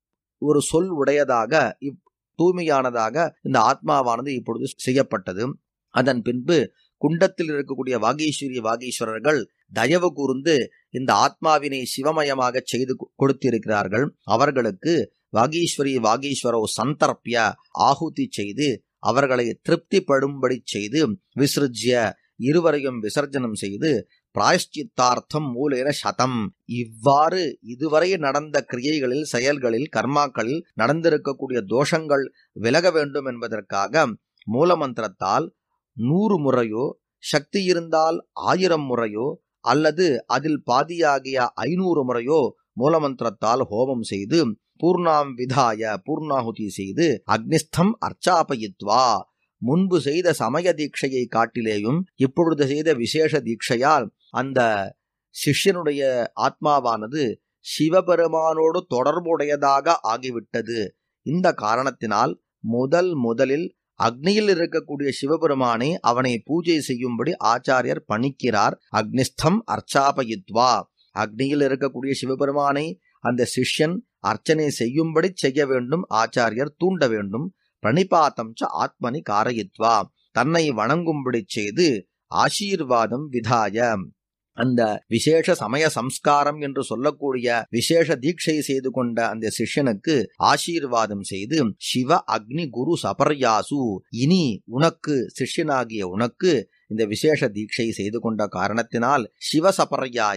ஒரு சொல் உடையதாக இப் தூய்மையானதாக இந்த ஆத்மாவானது இப்பொழுது செய்யப்பட்டது அதன் பின்பு குண்டத்தில் இருக்கக்கூடிய வாகீஸ்வரி வாகீஸ்வரர்கள் தயவு கூர்ந்து இந்த ஆத்மாவினை சிவமயமாக செய்து கொடுத்திருக்கிறார்கள் அவர்களுக்கு வாகீஸ்வரி வாகீஸ்வரோ சந்தர்ப்பிய ஆகுதி செய்து அவர்களை திருப்திப்படும்படி செய்து விசிருஜ்ய இருவரையும் விசர்ஜனம் செய்து பிராயஷ்சித்தார்த்தம் மூலேன சதம் இவ்வாறு இதுவரை நடந்த கிரியைகளில் செயல்களில் கர்மாக்களில் நடந்திருக்கக்கூடிய தோஷங்கள் விலக வேண்டும் என்பதற்காக மூலமந்திரத்தால் நூறு முறையோ சக்தி இருந்தால் ஆயிரம் முறையோ அல்லது அதில் பாதியாகிய ஐநூறு முறையோ மூலமந்திரத்தால் ஹோமம் செய்து பூர்ணாம் விதாய பூர்ணாகுதி செய்து அக்னிஸ்தம் அர்ச்சாபயித்வா முன்பு செய்த சமய தீட்சையை காட்டிலேயும் இப்பொழுது செய்த விசேஷ தீட்சையால் அந்த சிஷ்யனுடைய ஆத்மாவானது சிவபெருமானோடு தொடர்புடையதாக ஆகிவிட்டது இந்த காரணத்தினால் முதல் முதலில் அக்னியில் இருக்கக்கூடிய சிவபெருமானை அவனை பூஜை செய்யும்படி ஆச்சாரியர் பணிக்கிறார் அக்னிஸ்தம் அர்ச்சாபயித்வா அக்னியில் இருக்கக்கூடிய சிவபெருமானை அந்த சிஷ்யன் அர்ச்சனை செய்யும்படி செய்ய வேண்டும் ஆச்சாரியர் தூண்ட வேண்டும் பிரணிபாத்தம் ச ஆத்மனி காரயித்வா தன்னை வணங்கும்படி செய்து ஆசீர்வாதம் விதாய அந்த விசேஷ சமய சம்ஸ்காரம் என்று சொல்லக்கூடிய விசேஷ தீட்சை செய்து கொண்ட அந்த சிஷ்யனுக்கு ஆசீர்வாதம் செய்து சிவ அக்னி குரு சபர்யாசு இனி உனக்கு சிஷ்யனாகிய உனக்கு இந்த விசேஷ தீட்சை செய்து கொண்ட காரணத்தினால் சிவ சபர்யாயாம்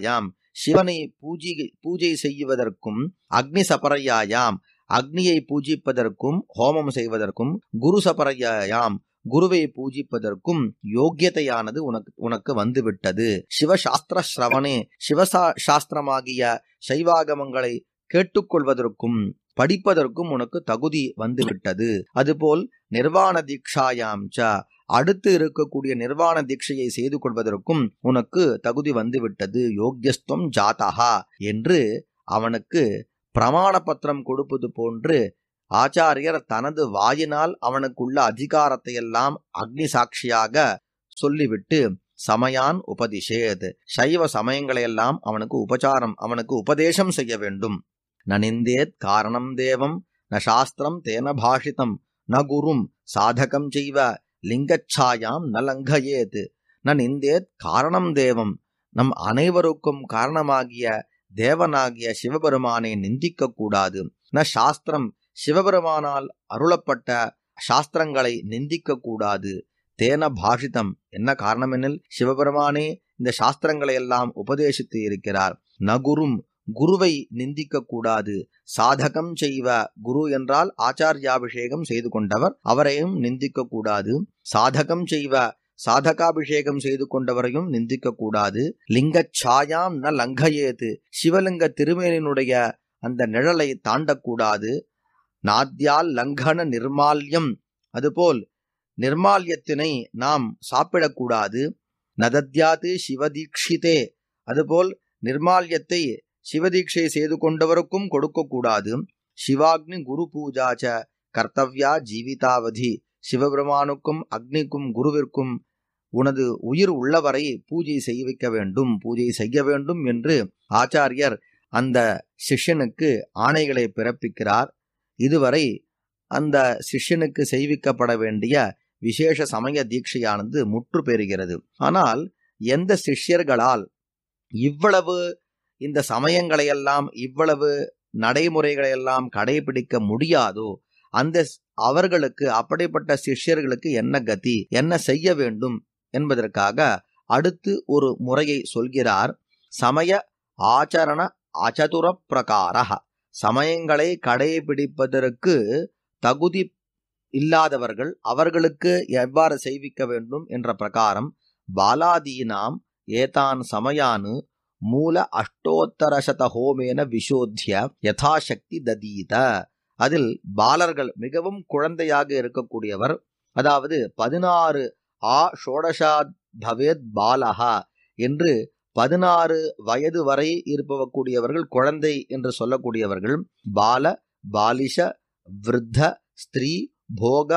சிவனை பூஜை பூஜை செய்வதற்கும் அக்னி சபரையாயாம் அக்னியை பூஜிப்பதற்கும் ஹோமம் செய்வதற்கும் குரு சபரையாயாம் குருவை பூஜிப்பதற்கும் யோக்கியதையானது உனக்கு உனக்கு வந்துவிட்டது சிவசாஸ்திர ஸ்ரவணே சிவசா சாஸ்திரமாகிய சைவாகமங்களை கேட்டுக்கொள்வதற்கும் படிப்பதற்கும் உனக்கு தகுதி வந்துவிட்டது அதுபோல் நிர்வாண தீக்ஷாயாம் ச அடுத்து இருக்கக்கூடிய நிர்வாண தீட்சையை செய்து கொள்வதற்கும் உனக்கு தகுதி வந்துவிட்டது யோக்கியஸ்துவம் ஜாதகா என்று அவனுக்கு பிரமாண பத்திரம் கொடுப்பது போன்று ஆச்சாரியர் தனது வாயினால் அவனுக்குள்ள அதிகாரத்தை எல்லாம் அக்னி சாட்சியாக சொல்லிவிட்டு சமயான் உபதிஷேத் சைவ சமயங்களையெல்லாம் அவனுக்கு உபசாரம் அவனுக்கு உபதேசம் செய்ய வேண்டும் நனிந்தேத் காரணம் தேவம் ந சாஸ்திரம் தேன பாஷிதம் ந குரும் சாதகம் செய்வ லிங்கச்சாயாம் ந லங்கயேத் ந நிந்தேத் காரணம் தேவம் நம் அனைவருக்கும் காரணமாகிய தேவனாகிய சிவபெருமானை நிந்திக்க கூடாது ந சாஸ்திரம் சிவபெருமானால் அருளப்பட்ட சாஸ்திரங்களை நிந்திக்க கூடாது தேன பாஷிதம் என்ன காரணம் எனில் சிவபெருமானே இந்த சாஸ்திரங்களை எல்லாம் உபதேசித்து இருக்கிறார் நகுரும் குருவை நிந்திக்க கூடாது சாதகம் செய்வ குரு என்றால் ஆச்சாரியாபிஷேகம் செய்து கொண்டவர் அவரையும் நிந்திக்க கூடாது சாதகம் செய்வ சாதகாபிஷேகம் செய்து கொண்டவரையும் நிந்திக்க கூடாது லிங்கச்சாயாம் ந லங்கயேது சிவலிங்க திருமேனினுடைய அந்த நிழலை தாண்டக்கூடாது நாத்யால் லங்கன நிர்மால்யம் அதுபோல் நிர்மால்யத்தினை நாம் சாப்பிடக்கூடாது நதத்யாது சிவதீக்ஷிதே அதுபோல் நிர்மால்யத்தை சிவதீட்சை செய்து கொண்டவருக்கும் கொடுக்கக்கூடாது சிவாக்னி குரு பூஜாச்ச கர்த்தவ்யா ஜீவிதாவதி சிவபெருமானுக்கும் அக்னிக்கும் குருவிற்கும் உனது உயிர் உள்ளவரை பூஜை செய்விக்க வேண்டும் பூஜை செய்ய வேண்டும் என்று ஆச்சாரியர் அந்த சிஷ்யனுக்கு ஆணைகளை பிறப்பிக்கிறார் இதுவரை அந்த சிஷ்யனுக்கு செய்விக்கப்பட வேண்டிய விசேஷ சமய தீட்சையானது முற்று பெறுகிறது ஆனால் எந்த சிஷ்யர்களால் இவ்வளவு இந்த சமயங்களையெல்லாம் இவ்வளவு நடைமுறைகளையெல்லாம் கடைபிடிக்க முடியாதோ அந்த அவர்களுக்கு அப்படிப்பட்ட சிஷ்யர்களுக்கு என்ன கதி என்ன செய்ய வேண்டும் என்பதற்காக அடுத்து ஒரு முறையை சொல்கிறார் சமய ஆச்சரண அச்சதுர பிரகார சமயங்களை கடைபிடிப்பதற்கு தகுதி இல்லாதவர்கள் அவர்களுக்கு எவ்வாறு செய்விக்க வேண்டும் என்ற பிரகாரம் பாலாதீனாம் ஏதான் சமயானு மூல அஷ்டோத்தரசத ஹோமேன விஷோத்திய யதாசக்தி ததீத அதில் பாலர்கள் மிகவும் குழந்தையாக இருக்கக்கூடியவர் அதாவது பதினாறு ஆ ஷோடஷா பவேத் பாலஹா என்று பதினாறு வயது வரை இருப்பவக்கூடியவர்கள் குழந்தை என்று சொல்லக்கூடியவர்கள் பால பாலிஷ விருத்த ஸ்திரீ போக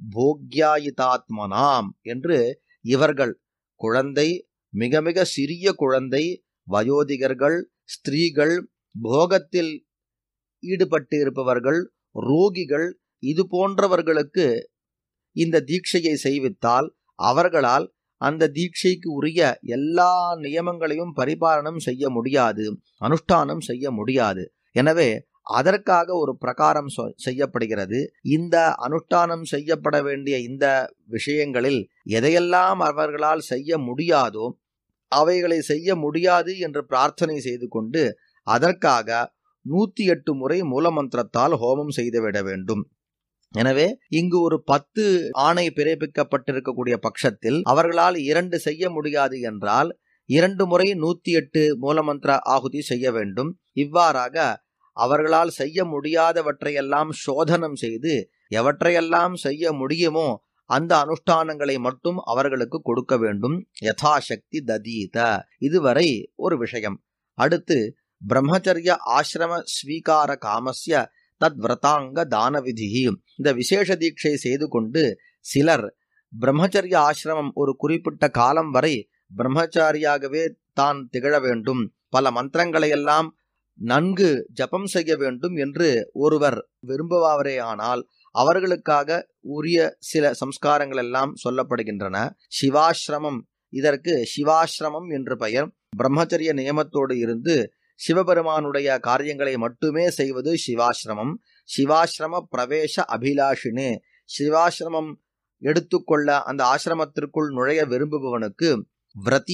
போக்யாயிதாத்மனாம் என்று இவர்கள் குழந்தை மிக மிக சிறிய குழந்தை வயோதிகர்கள் ஸ்திரீகள் போகத்தில் ஈடுபட்டு இருப்பவர்கள் ரோகிகள் இது போன்றவர்களுக்கு இந்த தீட்சையை செய்வித்தால் அவர்களால் அந்த தீட்சைக்கு உரிய எல்லா நியமங்களையும் பரிபாலனம் செய்ய முடியாது அனுஷ்டானம் செய்ய முடியாது எனவே அதற்காக ஒரு பிரகாரம் செய்யப்படுகிறது இந்த அனுஷ்டானம் செய்யப்பட வேண்டிய இந்த விஷயங்களில் எதையெல்லாம் அவர்களால் செய்ய முடியாதோ அவைகளை செய்ய முடியாது என்று பிரார்த்தனை செய்து கொண்டு அதற்காக நூத்தி எட்டு முறை மூலமந்திரத்தால் ஹோமம் செய்துவிட வேண்டும் எனவே இங்கு ஒரு பத்து ஆணை பிறப்பிக்கப்பட்டிருக்கக்கூடிய பட்சத்தில் அவர்களால் இரண்டு செய்ய முடியாது என்றால் இரண்டு முறை நூத்தி எட்டு மூலமந்திர ஆகுதி செய்ய வேண்டும் இவ்வாறாக அவர்களால் செய்ய முடியாதவற்றையெல்லாம் சோதனம் செய்து எவற்றையெல்லாம் செய்ய முடியுமோ அந்த அனுஷ்டானங்களை மட்டும் அவர்களுக்கு கொடுக்க வேண்டும் யதாசக்தி ததீத இதுவரை ஒரு விஷயம் அடுத்து பிரம்மச்சரிய ஆசிரம ஸ்வீகார காமஸ்ய தத் விரதாங்க தான விதி இந்த விசேஷ தீட்சை செய்து கொண்டு சிலர் பிரம்மச்சரிய ஆசிரமம் ஒரு குறிப்பிட்ட காலம் வரை பிரம்மச்சாரியாகவே தான் திகழ வேண்டும் பல மந்திரங்களை எல்லாம் நன்கு ஜபம் செய்ய வேண்டும் என்று ஒருவர் விரும்புவாரே ஆனால் அவர்களுக்காக உரிய சில சம்ஸ்காரங்கள் எல்லாம் சொல்லப்படுகின்றன சிவாசிரமம் இதற்கு சிவாசிரமம் என்று பெயர் பிரம்மச்சரிய நியமத்தோடு இருந்து சிவபெருமானுடைய காரியங்களை மட்டுமே செய்வது சிவாசிரமம் சிவாசிரம பிரவேச அபிலாஷினே சிவாசிரமம் எடுத்துக்கொள்ள அந்த ஆசிரமத்திற்குள் நுழைய விரும்புபவனுக்கு விரதி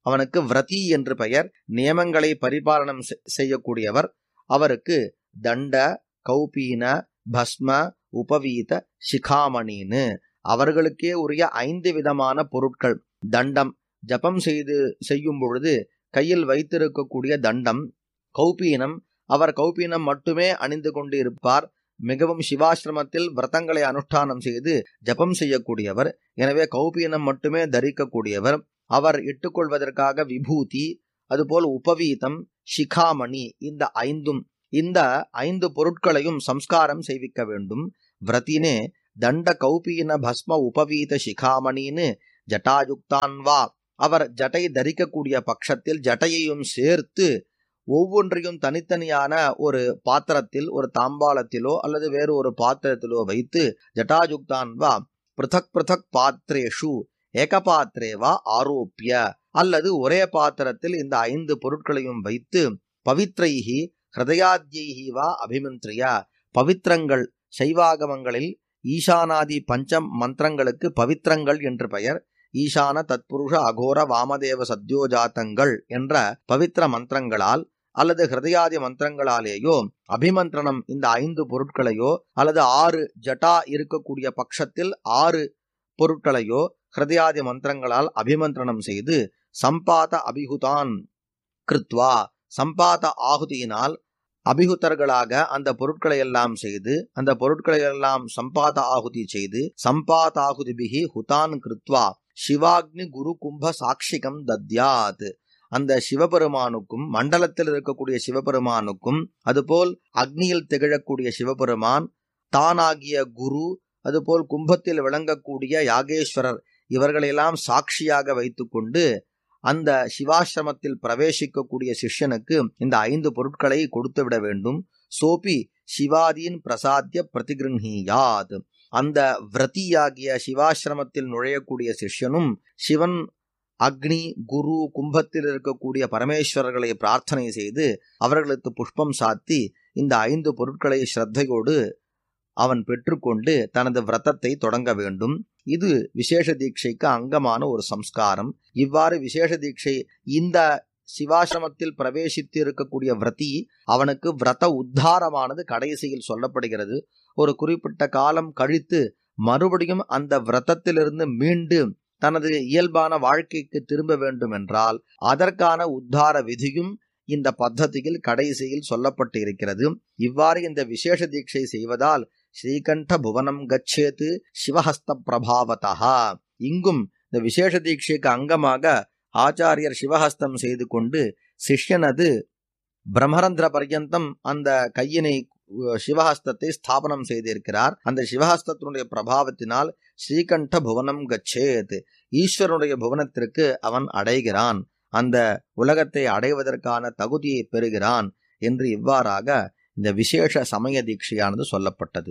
அவனுக்கு விரதி என்று பெயர் நியமங்களை பரிபாலனம் செ- செய்யக்கூடியவர் அவருக்கு தண்ட கௌபீன பஸ்ம உபவீத சிகாமணின்னு அவர்களுக்கே உரிய ஐந்து விதமான பொருட்கள் தண்டம் ஜபம் செய்து செய்யும் பொழுது கையில் வைத்திருக்கக்கூடிய தண்டம் கௌபீனம் அவர் கௌபீனம் மட்டுமே அணிந்து கொண்டு இருப்பார் மிகவும் சிவாசிரமத்தில் விரதங்களை அனுஷ்டானம் செய்து ஜபம் செய்யக்கூடியவர் எனவே கௌபீனம் மட்டுமே தரிக்கக்கூடியவர் அவர் இட்டுக்கொள்வதற்காக விபூதி அதுபோல் உபவீதம் சிகாமணி இந்த ஐந்தும் இந்த ஐந்து பொருட்களையும் சம்ஸ்காரம் செய்விக்க வேண்டும் விரத்தினே தண்ட கௌபீன பஸ்ம உபவீத சிகாமணின்னு ஜட்டாயுக்தான் வா அவர் ஜட்டை தரிக்கக்கூடிய பட்சத்தில் ஜட்டையையும் சேர்த்து ஒவ்வொன்றையும் தனித்தனியான ஒரு பாத்திரத்தில் ஒரு தாம்பாளத்திலோ அல்லது வேறு ஒரு பாத்திரத்திலோ வைத்து ஜட்டாயுக்தான் வா பிருதக் பிருதக் பாத்திரேஷு ஏகபாத்திரே வா ஆரோப்பிய அல்லது ஒரே பாத்திரத்தில் இந்த ஐந்து பொருட்களையும் வைத்து பவித்ரைஹி ஹிருதயாத்யைஹி வா அபிமந்திரிய பவித்திரங்கள் சைவாகமங்களில் ஈசானாதி பஞ்சம் மந்திரங்களுக்கு பவித்திரங்கள் என்று பெயர் ஈசான தத்புருஷ அகோர வாமதேவ சத்யோஜாத்தங்கள் என்ற பவித்திர மந்திரங்களால் அல்லது ஹிருதயாதி மந்திரங்களாலேயோ அபிமந்திரணம் இந்த ஐந்து பொருட்களையோ அல்லது ஆறு ஜட்டா இருக்கக்கூடிய பட்சத்தில் ஆறு பொருட்களையோ ஹிருதயாதி மந்திரங்களால் அபிமந்திரணம் செய்து சம்பாத அபிகுதான் கிருத்வா சம்பாத ஆகுதியினால் அபிகுத்தர்களாக அந்த பொருட்களை எல்லாம் செய்து அந்த பொருட்களை எல்லாம் சம்பாத ஆகுதி செய்து சம்பாதாகுதிபிகி ஹுதான் கிருத்வா சிவாக்னி குரு கும்ப சாட்சிகம் தத்யாத் அந்த சிவபெருமானுக்கும் மண்டலத்தில் இருக்கக்கூடிய சிவபெருமானுக்கும் அதுபோல் அக்னியில் திகழக்கூடிய சிவபெருமான் தானாகிய குரு அதுபோல் கும்பத்தில் விளங்கக்கூடிய யாகேஸ்வரர் இவர்களெல்லாம் சாட்சியாக வைத்துக்கொண்டு அந்த சிவாசிரமத்தில் பிரவேசிக்கக்கூடிய சிஷ்யனுக்கு இந்த ஐந்து பொருட்களை கொடுத்து விட வேண்டும் சோபி சிவாதீன் பிரசாத்திய பிரதிகிருஹீயாத் அந்த விரதியாகிய சிவாசிரமத்தில் நுழையக்கூடிய சிஷ்யனும் சிவன் அக்னி குரு கும்பத்தில் இருக்கக்கூடிய பரமேஸ்வரர்களை பிரார்த்தனை செய்து அவர்களுக்கு புஷ்பம் சாத்தி இந்த ஐந்து பொருட்களை ஸ்ரத்தையோடு அவன் பெற்றுக்கொண்டு தனது விரதத்தை தொடங்க வேண்டும் இது விசேஷ தீட்சைக்கு அங்கமான ஒரு சம்ஸ்காரம் இவ்வாறு விசேஷ தீட்சை இந்த சிவாசிரமத்தில் பிரவேசித்து இருக்கக்கூடிய விரதி அவனுக்கு விரத உத்தாரமானது கடைசியில் சொல்லப்படுகிறது ஒரு குறிப்பிட்ட காலம் கழித்து மறுபடியும் அந்த விரதத்திலிருந்து மீண்டு தனது இயல்பான வாழ்க்கைக்கு திரும்ப வேண்டும் என்றால் அதற்கான உத்தார விதியும் இந்த பத்ததியில் கடைசியில் சொல்லப்பட்டு இருக்கிறது இவ்வாறு இந்த விசேஷ தீட்சை செய்வதால் ஸ்ரீகண்ட புவனம் கச்சேத்து சிவஹஸ்த பிரபாவதா இங்கும் இந்த விசேஷ தீட்சைக்கு அங்கமாக ஆச்சாரியர் சிவஹஸ்தம் செய்து கொண்டு சிஷ்யனது பிரம்மரந்திர பர்யந்தம் அந்த கையினை அஹ், சிவஹஸ்தத்தை ஸ்தாபனம் செய்திருக்கிறார் அந்த சிவஹஸ்தத்தினுடைய பிரபாவத்தினால் ஸ்ரீகண்ட புவனம் கச்சேத் ஈஸ்வரனுடைய புவனத்திற்கு அவன் அடைகிறான் அந்த உலகத்தை அடைவதற்கான தகுதியை பெறுகிறான் என்று இவ்வாறாக இந்த விசேஷ சமய தீட்சையானது சொல்லப்பட்டது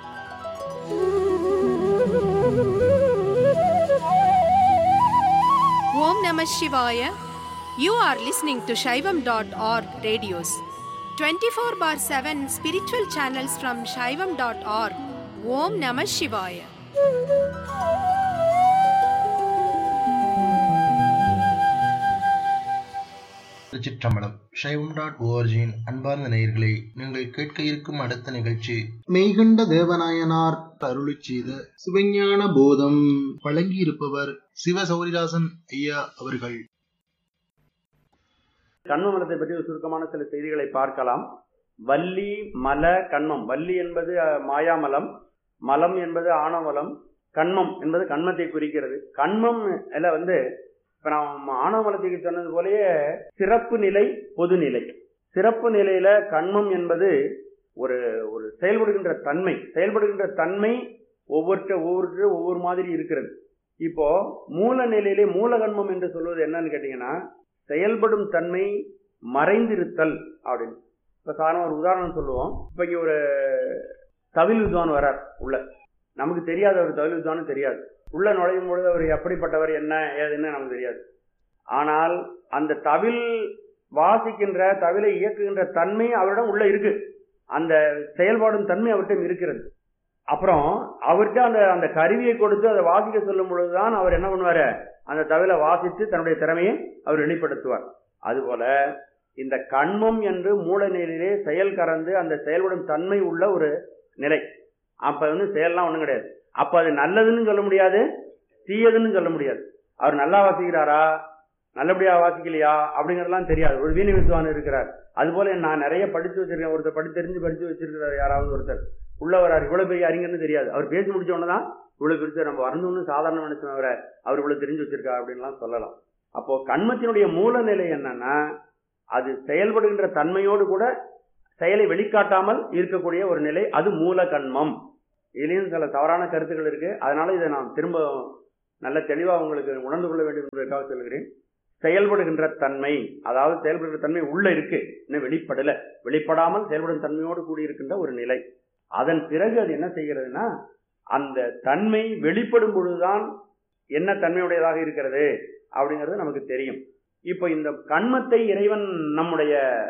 Om Namah Shivaya. You are listening to Shaivam.org radios. 24 bar 7 spiritual channels from Shaivam.org. Om Namah Shivaya. திருச்சிற்றம்பலம் சைவம் டாட் ஓஆர்ஜியின் அன்பார்ந்த நேயர்களை நீங்கள் கேட்க இருக்கும் அடுத்த நிகழ்ச்சி மெய்கண்ட தேவநாயனார் அருளிச் செய்த சிவஞான போதம் வழங்கியிருப்பவர் சிவ சௌரிதாசன் ஐயா அவர்கள் கண்ம மலத்தை பற்றி ஒரு சுருக்கமான சில செய்திகளை பார்க்கலாம் வள்ளி மல கண்மம் வள்ளி என்பது அஹ், மாயாமலம் மலம் என்பது ஆணவமலம் கண்மம் என்பது கண்மத்தை குறிக்கிறது கண்மம் எல்லாம் வந்து இப்ப நான் ஆணவமலத்துக்கு சொன்னது போலயே சிறப்பு நிலை பொதுநிலை சிறப்பு நிலையில கண்மம் என்பது ஒரு ஒரு செயல்படுகின்ற தன்மை செயல்படுகின்ற தன்மை ஒவ்வொருத்த ஒவ்வொரு ஒவ்வொரு மாதிரி இருக்கிறது இப்போ மூல நிலையிலே மூலகன்மம் என்று சொல்வது என்னன்னு கேட்டீங்கன்னா செயல்படும் தன்மை மறைந்திருத்தல் அப்படின்னு இப்ப சாதாரண ஒரு உதாரணம் சொல்லுவோம் இப்ப இங்க ஒரு தவில் வித்வான் வரார் உள்ள நமக்கு தெரியாத ஒரு தவில் வித்வானும் தெரியாது உள்ள நுழையும் பொழுது அவர் எப்படிப்பட்டவர் என்ன ஏதுன்னு நமக்கு தெரியாது ஆனால் அந்த தவில் வாசிக்கின்ற தவிலை இயக்குகின்ற தன்மை அவரிடம் உள்ள இருக்கு அந்த செயல்பாடும் தன்மை அவர்கிட்ட இருக்கிறது அப்புறம் அவர்கிட்ட அந்த அந்த கருவியை கொடுத்து அதை வாசிக்க சொல்லும் பொழுதுதான் அவர் என்ன பண்ணுவாரு அந்த தவில வாசித்து தன்னுடைய திறமையை அவர் வெளிப்படுத்துவார் அதுபோல இந்த கண்மம் என்று மூல நிலையிலே செயல் கறந்து அந்த செயல்படும் தன்மை உள்ள ஒரு நிலை அப்ப வந்து செயல்லாம் ஒண்ணும் கிடையாது அப்ப அது நல்லதுன்னு சொல்ல முடியாது தீயதுன்னு சொல்ல முடியாது அவர் நல்லா வாசிக்கிறாரா நல்லபடியா வாசிக்கலையா அப்படிங்கறதெல்லாம் தெரியாது ஒரு வீணை வித்வான் இருக்கிறார் அதுபோல நான் நிறைய படிச்சு வச்சிருக்கேன் ஒருத்தர் படி தெரிஞ்சு படிச்சு வச்சிருக்கிறார் யாராவது ஒருத்தர் உள்ள வரார் இவ்வளவு பெரிய அறிஞர்னு தெரியாது அவர் பேசி முடிச்ச உடனே தான் இவ்வளவு பெருசு நம்ம வரணும்னு சாதாரண நினைச்சோம் அவரை அவர் இவ்வளவு தெரிஞ்சு வச்சிருக்கா அப்படின்லாம் சொல்லலாம் அப்போ கண்மத்தினுடைய மூல நிலை என்னன்னா அது செயல்படுகின்ற தன்மையோடு கூட செயலை வெளிக்காட்டாமல் இருக்கக்கூடிய ஒரு நிலை அது மூல கண்மம் இதுலயும் சில தவறான கருத்துக்கள் இருக்கு அதனால இதை நான் திரும்ப நல்ல தெளிவா உங்களுக்கு உணர்ந்து கொள்ள வேண்டும் என்பதற்காக சொல்கிறேன் செயல்படுகின்ற தன்மை அதாவது செயல்படுகின்ற தன்மை உள்ள இருக்கு இன்னும் வெளிப்படல வெளிப்படாமல் செயல்படும் தன்மையோடு கூடியிருக்கின்ற ஒரு நிலை அதன் பிறகு அது என்ன செய்கிறதுனா அந்த தன்மை வெளிப்படும் பொழுதுதான் என்ன தன்மையுடையதாக இருக்கிறது அப்படிங்கிறது நமக்கு தெரியும் இப்ப இந்த கண்மத்தை இறைவன் நம்முடைய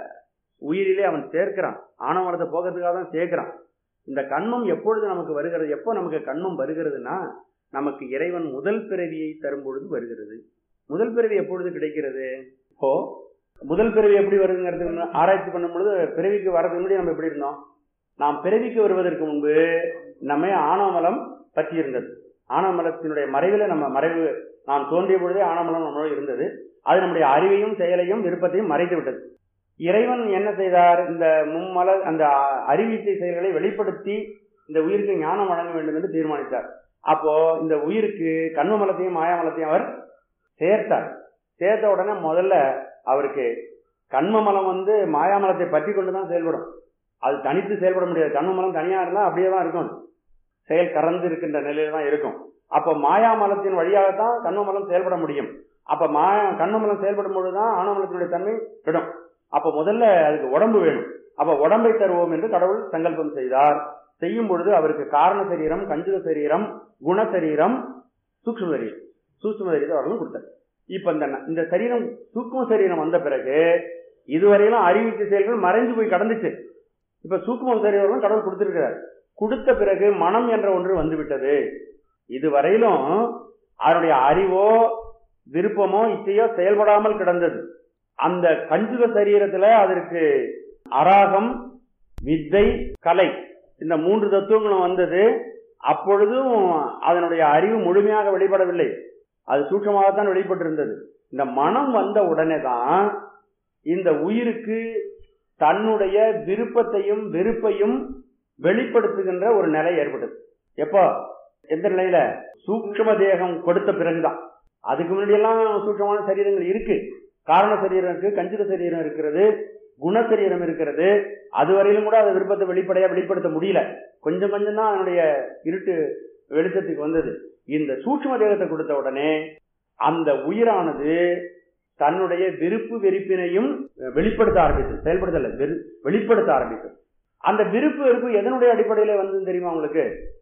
உயிரிலே அவன் சேர்க்கிறான் ஆணவரத்தை போகிறதுக்காக தான் சேர்க்கிறான் இந்த கண்மம் எப்பொழுது நமக்கு வருகிறது எப்போ நமக்கு கண்மம் வருகிறதுனா நமக்கு இறைவன் முதல் பிறவியை தரும் பொழுது வருகிறது முதல் பிறவி எப்பொழுது கிடைக்கிறது இப்போ முதல் பிறவி எப்படி வருதுங்கிறது ஆராய்ச்சி பண்ணும் பொழுது பிறவிக்கு வரதுக்கு முன்னாடி நம்ம எப்படி இருந்தோம் நாம் பிறவிக்கு வருவதற்கு முன்பு நம்மை ஆணவமலம் பற்றி இருந்தது ஆணவமலத்தினுடைய மறைவில் நம்ம மறைவு நாம் தோன்றிய பொழுதே ஆணவமலம் நம்மளோட இருந்தது அது நம்முடைய அறிவையும் செயலையும் விருப்பத்தையும் மறைத்து விட்டது இறைவன் என்ன செய்தார் இந்த மும்மல அந்த அறிவிச்சை செயல்களை வெளிப்படுத்தி இந்த உயிருக்கு ஞானம் வழங்க வேண்டும் என்று தீர்மானித்தார் அப்போ இந்த உயிருக்கு கண்மமலத்தையும் மாயாமலத்தையும் அவர் சேர்த்தார் சேர்த்த உடனே முதல்ல அவருக்கு கண்மமலம் வந்து மாயாமலத்தை பற்றி கொண்டுதான் செயல்படும் அது தனித்து செயல்பட முடியாது கண்மமலம் தனியா இருந்தா அப்படியே தான் இருக்கும் செயல் கறந்து இருக்கின்ற நிலையில தான் இருக்கும் அப்ப மாயாமலத்தின் வழியாகத்தான் கண்மமலம் செயல்பட முடியும் அப்ப மாயா கண்மமலம் செயல்படும் பொழுதுதான் ஆணவமலத்தினுடைய தன்மை விடும் அப்ப முதல்ல அதுக்கு உடம்பு வேணும் அப்ப உடம்பை தருவோம் என்று கடவுள் சங்கல்பம் செய்தார் செய்யும் பொழுது அவருக்கு காரண சரீரம் கஞ்சுக சரீரம் குண சரீரம் சூக்ஷ்ம சரீரம் சூக்ஷ்ம சரீரத்தை அவர்களும் கொடுத்தார் இப்ப இந்த இந்த சரீரம் சூக்ம சரீரம் வந்த பிறகு இதுவரையிலும் அறிவிச்ச செயல்கள் மறைஞ்சு போய் கடந்துச்சு இப்ப சூக்ம சரீரம் கடவுள் கொடுத்திருக்கிறார் கொடுத்த பிறகு மனம் என்ற ஒன்று வந்து விட்டது இதுவரையிலும் அவருடைய அறிவோ விருப்பமோ இச்சையோ செயல்படாமல் கிடந்தது அந்த கஞ்சுக சரீரத்துல அதற்கு அராகம் வித்தை கலை இந்த மூன்று தத்துவங்களும் வந்தது அப்பொழுதும் அதனுடைய அறிவு முழுமையாக வெளிப்படவில்லை அது சூட்சமாகத்தான் வெளிப்பட்டிருந்தது இந்த மனம் வந்த உடனே தான் இந்த உயிருக்கு தன்னுடைய விருப்பத்தையும் வெறுப்பையும் வெளிப்படுத்துகின்ற ஒரு நிலை ஏற்பட்டது எப்போ எந்த நிலையில சூக்ஷ்ம தேகம் கொடுத்த பிறகுதான் அதுக்கு முன்னாடி எல்லாம் சூட்சமான சரீரங்கள் இருக்கு காரண சரீரம் இருக்கு கஞ்சித சரீரம் இருக்கிறது குண சரீரம் இருக்கிறது அதுவரையிலும் கூட அதை விருப்பத்தை வெளிப்படையா வெளிப்படுத்த முடியல கொஞ்சம் கொஞ்சம் தான் அதனுடைய இருட்டு வெளிச்சத்துக்கு வந்தது இந்த சூட்சும தேகத்தை கொடுத்த உடனே அந்த உயிரானது தன்னுடைய விருப்பு வெறுப்பினையும் வெளிப்படுத்த ஆரம்பித்தது செயல்படுத்தல வெளிப்படுத்த ஆரம்பித்தது அந்த விருப்பு வெறுப்பு எதனுடைய அடிப்படையில வந்து தெரியுமா உங்களுக்கு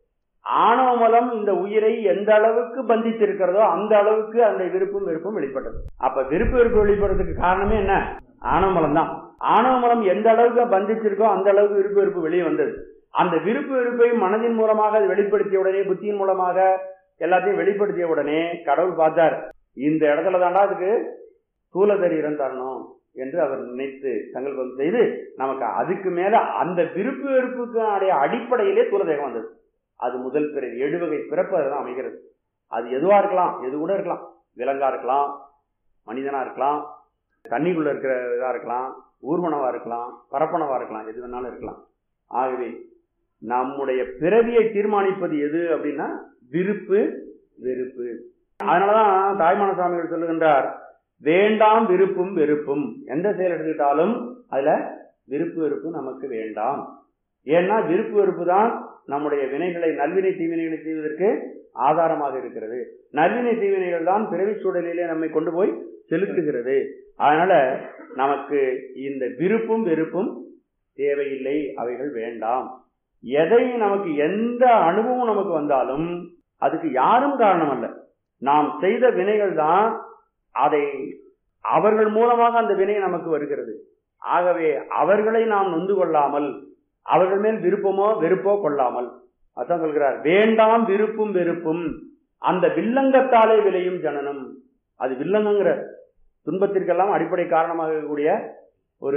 ஆணவ மலம் இந்த உயிரை எந்த அளவுக்கு பந்தித்திருக்கிறதோ அந்த அளவுக்கு அந்த விருப்பும் வெறுப்பும் வெளிப்பட்டது அப்ப விருப்பு வெறுப்பு வெளிப்படுறதுக்கு காரணமே என்ன ஆணவ மலம் தான் ஆணவ மலம் எந்த அளவுக்கு பந்திச்சிருக்கோ அந்த அளவுக்கு விருப்பு வெறுப்பு வெளியே வந்தது அந்த விருப்பு வெறுப்பை மனதின் மூலமாக அது வெளிப்படுத்திய உடனே புத்தியின் மூலமாக எல்லாத்தையும் வெளிப்படுத்திய உடனே கடவுள் பார்த்தார் இந்த இடத்துல தாண்டா அதுக்கு ஸ்தூல சரீரம் தரணும் என்று அவர் நினைத்து சங்கல்பம் செய்து நமக்கு அதுக்கு மேல அந்த விருப்பு வெறுப்புக்கு அடிப்படையிலே தூலதேகம் வந்தது அது முதல் பிறவி எழுவகை பிறப்பு அதுதான் அமைகிறது அது எதுவா இருக்கலாம் எது கூட இருக்கலாம் விலங்கா இருக்கலாம் மனிதனா இருக்கலாம் தண்ணிக்குள்ள இருக்கிற இதா இருக்கலாம் ஊர்வனவா இருக்கலாம் பரப்பனவா இருக்கலாம் எது வேணாலும் இருக்கலாம் ஆகவே நம்முடைய பிறவியை தீர்மானிப்பது எது அப்படின்னா விருப்பு வெறுப்பு அதனாலதான் தாய்மான சுவாமிகள் சொல்லுகின்றார் வேண்டாம் விருப்பும் வெறுப்பும் எந்த செயல் எடுத்துக்கிட்டாலும் அதுல விருப்பு வெறுப்பு நமக்கு வேண்டாம் ஏன்னா விருப்பு வெறுப்பு தான் நம்முடைய வினைகளை நல்வினை தீவினைகளை செய்வதற்கு ஆதாரமாக இருக்கிறது நல்வினை தீவினைகள் தான் பிறவி சூழலிலே நம்மை கொண்டு போய் செலுத்துகிறது அதனால நமக்கு இந்த விருப்பும் வெறுப்பும் தேவையில்லை அவைகள் வேண்டாம் எதை நமக்கு எந்த அனுபவம் நமக்கு வந்தாலும் அதுக்கு யாரும் காரணம் அல்ல நாம் செய்த வினைகள் தான் அதை அவர்கள் மூலமாக அந்த வினை நமக்கு வருகிறது ஆகவே அவர்களை நாம் நொந்து கொள்ளாமல் அவர்கள் மேல் விருப்பமோ வெறுப்போ கொள்ளாமல் அதான் சொல்கிறார் வேண்டாம் விருப்பும் வெறுப்பும் அந்த வில்லங்கத்தாலே விளையும் ஜனனம் அது வில்லங்கங்கிற துன்பத்திற்கெல்லாம் அடிப்படை காரணமாக இருக்கக்கூடிய ஒரு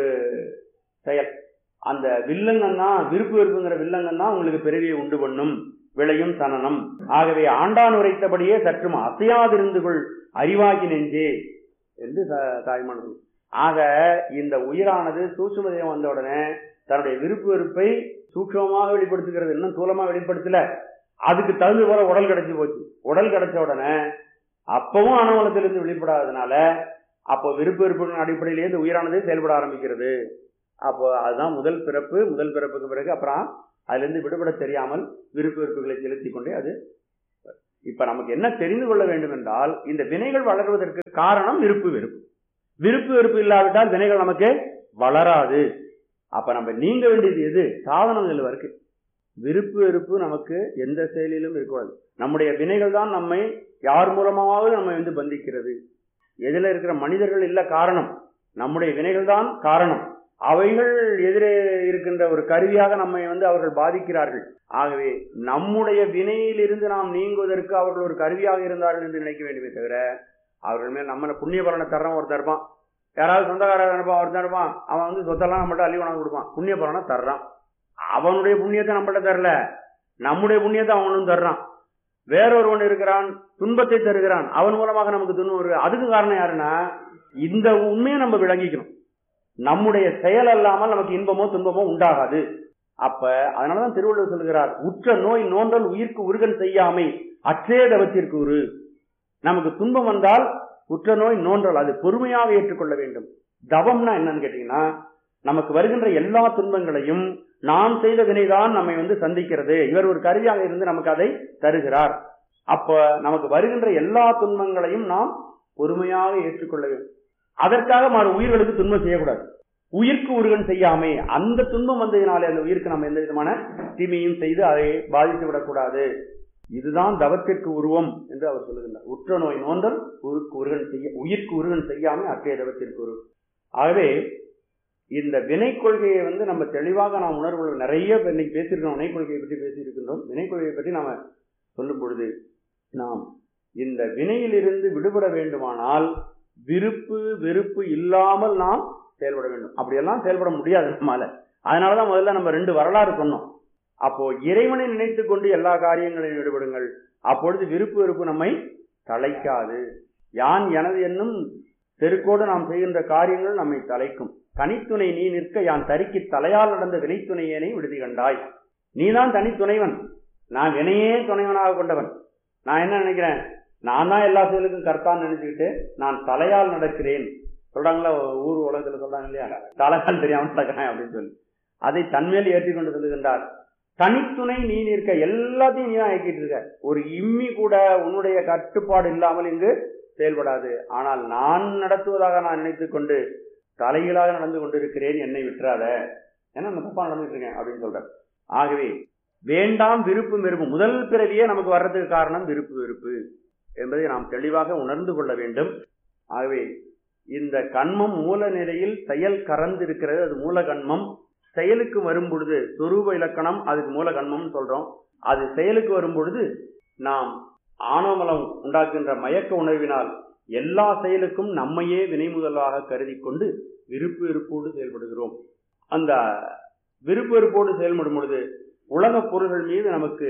செயல் அந்த வில்லங்கம் தான் விருப்பு வெறுப்புங்கிற வில்லங்கம் தான் உங்களுக்கு பிறவியை உண்டு பண்ணும் விளையும் சனனம் ஆகவே ஆண்டான் உரைத்தபடியே சற்றும் அசையாதிருந்து கொள் அறிவாகி நெஞ்சே என்று தாய்மான் ஆக இந்த உயிரானது சூட்சுமதயம் வந்த உடனே தன்னுடைய விருப்பு வெறுப்பை சூட்சமாக வெளிப்படுத்துகிறது இன்னும் தூலமா வெளிப்படுத்தல அதுக்கு தகுந்த போல உடல் கிடைச்சு போச்சு உடல் கிடைச்ச உடனே அப்பவும் அனுமலத்திலிருந்து வெளிப்படாததுனால அப்போ விருப்பு வெறுப்பின் அடிப்படையிலேயே இந்த உயிரானது செயல்பட ஆரம்பிக்கிறது அப்போ அதுதான் முதல் பிறப்பு முதல் பிறப்புக்கு பிறகு அப்புறம் அதிலிருந்து விடுபட தெரியாமல் விருப்பு வெறுப்புகளை செலுத்தி கொண்டே அது இப்ப நமக்கு என்ன தெரிந்து கொள்ள வேண்டும் என்றால் இந்த வினைகள் வளர்வதற்கு காரணம் விருப்பு வெறுப்பு விருப்பு வெறுப்பு இல்லாவிட்டால் வினைகள் நமக்கு வளராது அப்ப நம்ம நீங்க வேண்டியது எது சாதனங்கள் இருக்கு விருப்பு வெறுப்பு நமக்கு எந்த செயலிலும் இருக்கக்கூடாது நம்முடைய வினைகள் தான் நம்மை யார் மூலமாவது நம்மை வந்து பந்திக்கிறது எதில் இருக்கிற மனிதர்கள் இல்ல காரணம் நம்முடைய வினைகள் தான் காரணம் அவைகள் எதிரே இருக்கின்ற ஒரு கருவியாக நம்மை வந்து அவர்கள் பாதிக்கிறார்கள் ஆகவே நம்முடைய வினையிலிருந்து நாம் நீங்குவதற்கு அவர்கள் ஒரு கருவியாக இருந்தார்கள் என்று நினைக்க வேண்டுமே தவிர அவர்கள் மேல் நம்ம புண்ணிய பலனை தர்றோம் ஒருத்தர் இருப்பான் யாராவது சொந்தக்காரர் இருப்பான் ஒருத்தர் இருப்பான் அவன் வந்து சொத்தெல்லாம் நம்மள்ட்ட அள்ளி உணவு கொடுப்பான் புண்ணிய பலனை தர்றான் அவனுடைய புண்ணியத்தை நம்மள்ட்ட தரல நம்முடைய புண்ணியத்தை அவனும் தர்றான் வேறொருவன் இருக்கிறான் துன்பத்தை தருகிறான் அவன் மூலமாக நமக்கு துன்பம் வருது அதுக்கு காரணம் யாருன்னா இந்த உண்மையை நம்ம விளங்கிக்கணும் நம்முடைய செயல் அல்லாமல் நமக்கு இன்பமோ துன்பமோ உண்டாகாது அப்ப அதனாலதான் திருவள்ளுவர் சொல்கிறார் உற்ற நோய் நோன்றல் உயிர்க்கு உருகன் செய்யாமை அச்சேதவத்திற்கு உரு நமக்கு துன்பம் வந்தால் உற்ற நோய் நோன்றல் அது பொறுமையாக ஏற்றுக்கொள்ள வேண்டும் தவம்னா என்னன்னு கேட்டீங்கன்னா நமக்கு வருகின்ற எல்லா துன்பங்களையும் நாம் செய்த வினைதான் நம்மை வந்து சந்திக்கிறது இவர் ஒரு கருவியாக இருந்து நமக்கு அதை தருகிறார் அப்ப நமக்கு வருகின்ற எல்லா துன்பங்களையும் நாம் பொறுமையாக ஏற்றுக்கொள்ள வேண்டும் அதற்காக மாறு உயிர்களுக்கு துன்பம் செய்யக்கூடாது உயிர்க்கு உருகன் செய்யாமே அந்த துன்பம் வந்ததினாலே அந்த உயிருக்கு நம்ம எந்த விதமான தீமையும் செய்து அதை பாதித்து விடக்கூடாது இதுதான் தவத்திற்கு உருவம் என்று அவர் சொல்லுகின்றார் உற்ற நோய் நோன்றல் உருக்கு உருகன் செய்ய உயிர்க்கு உருகன் செய்யாமே அற்றைய தவத்திற்கு உருவம் ஆகவே இந்த வினை கொள்கையை வந்து நம்ம தெளிவாக நாம் உணர்வு நிறைய இன்னைக்கு பேசியிருக்கோம் வினை கொள்கையை பற்றி பேசியிருக்கின்றோம் வினை கொள்கையை பற்றி நாம சொல்லும் பொழுது நாம் இந்த வினையிலிருந்து விடுபட வேண்டுமானால் விருப்பு வெறுப்பு இல்லாமல் நாம் செயல்பட வேண்டும் அப்படியெல்லாம் செயல்பட முடியாது நம்மால அதனாலதான் முதல்ல நம்ம ரெண்டு வரலாறு சொன்னோம் அப்போ இறைவனை நினைத்து கொண்டு எல்லா காரியங்களையும் ஈடுபடுங்கள் அப்பொழுது விருப்பு வெறுப்பு நம்மை தலைக்காது யான் எனது என்னும் செருக்கோடு நாம் செய்கின்ற காரியங்கள் நம்மை தலைக்கும் தனித்துணை நீ நிற்க யான் தறிக்கு தலையால் நடந்த வினைத்துணையனை விடுதி கண்டாய் நீதான் தனித்துணைவன் நான் வினையே துணைவனாக கொண்டவன் நான் என்ன நினைக்கிறேன் நான் தான் எல்லா செயலுக்கும் கர்த்தான்னு நினைச்சுக்கிட்டு நான் தலையால் நடக்கிறேன் சொல்றாங்களா ஊர் உலகத்துல சொல்றாங்க இல்லையா தலையால் தெரியாம நடக்கிறேன் அப்படின்னு சொல்லி அதை தன்மேல் ஏற்றி கொண்டு சொல்லுகின்றார் தனித்துணை நீ நிற்க எல்லாத்தையும் நீ தான் இயக்கிட்டு இருக்க ஒரு இம்மி கூட உன்னுடைய கட்டுப்பாடு இல்லாமல் இங்கு செயல்படாது ஆனால் நான் நடத்துவதாக நான் நினைத்துக் கொண்டு தலைகளாக நடந்து கொண்டிருக்கிறேன் என்னை விட்டுறாத ஏன்னா நான் தப்பா நடந்துட்டு இருக்கேன் அப்படின்னு சொல்றார் ஆகவே வேண்டாம் விருப்பு வெறுப்பு முதல் பிறவியே நமக்கு வர்றதுக்கு காரணம் விருப்பு வெறுப்பு என்பதை நாம் தெளிவாக உணர்ந்து கொள்ள வேண்டும் ஆகவே இந்த கண்மம் மூல நிலையில் செயல் கறந்து இருக்கிறது அது மூல கண்மம் செயலுக்கு வரும் பொழுது சொரூப இலக்கணம் அதுக்கு மூல கண்மம் சொல்றோம் அது செயலுக்கு வரும் பொழுது நாம் ஆணவமலம் உண்டாக்குகின்ற மயக்க உணர்வினால் எல்லா செயலுக்கும் நம்மையே வினை முதலாக கருதி கொண்டு விருப்பு வெறுப்போடு செயல்படுகிறோம் அந்த விருப்பு வெறுப்போடு செயல்படும் பொழுது உலகப் பொருள்கள் மீது நமக்கு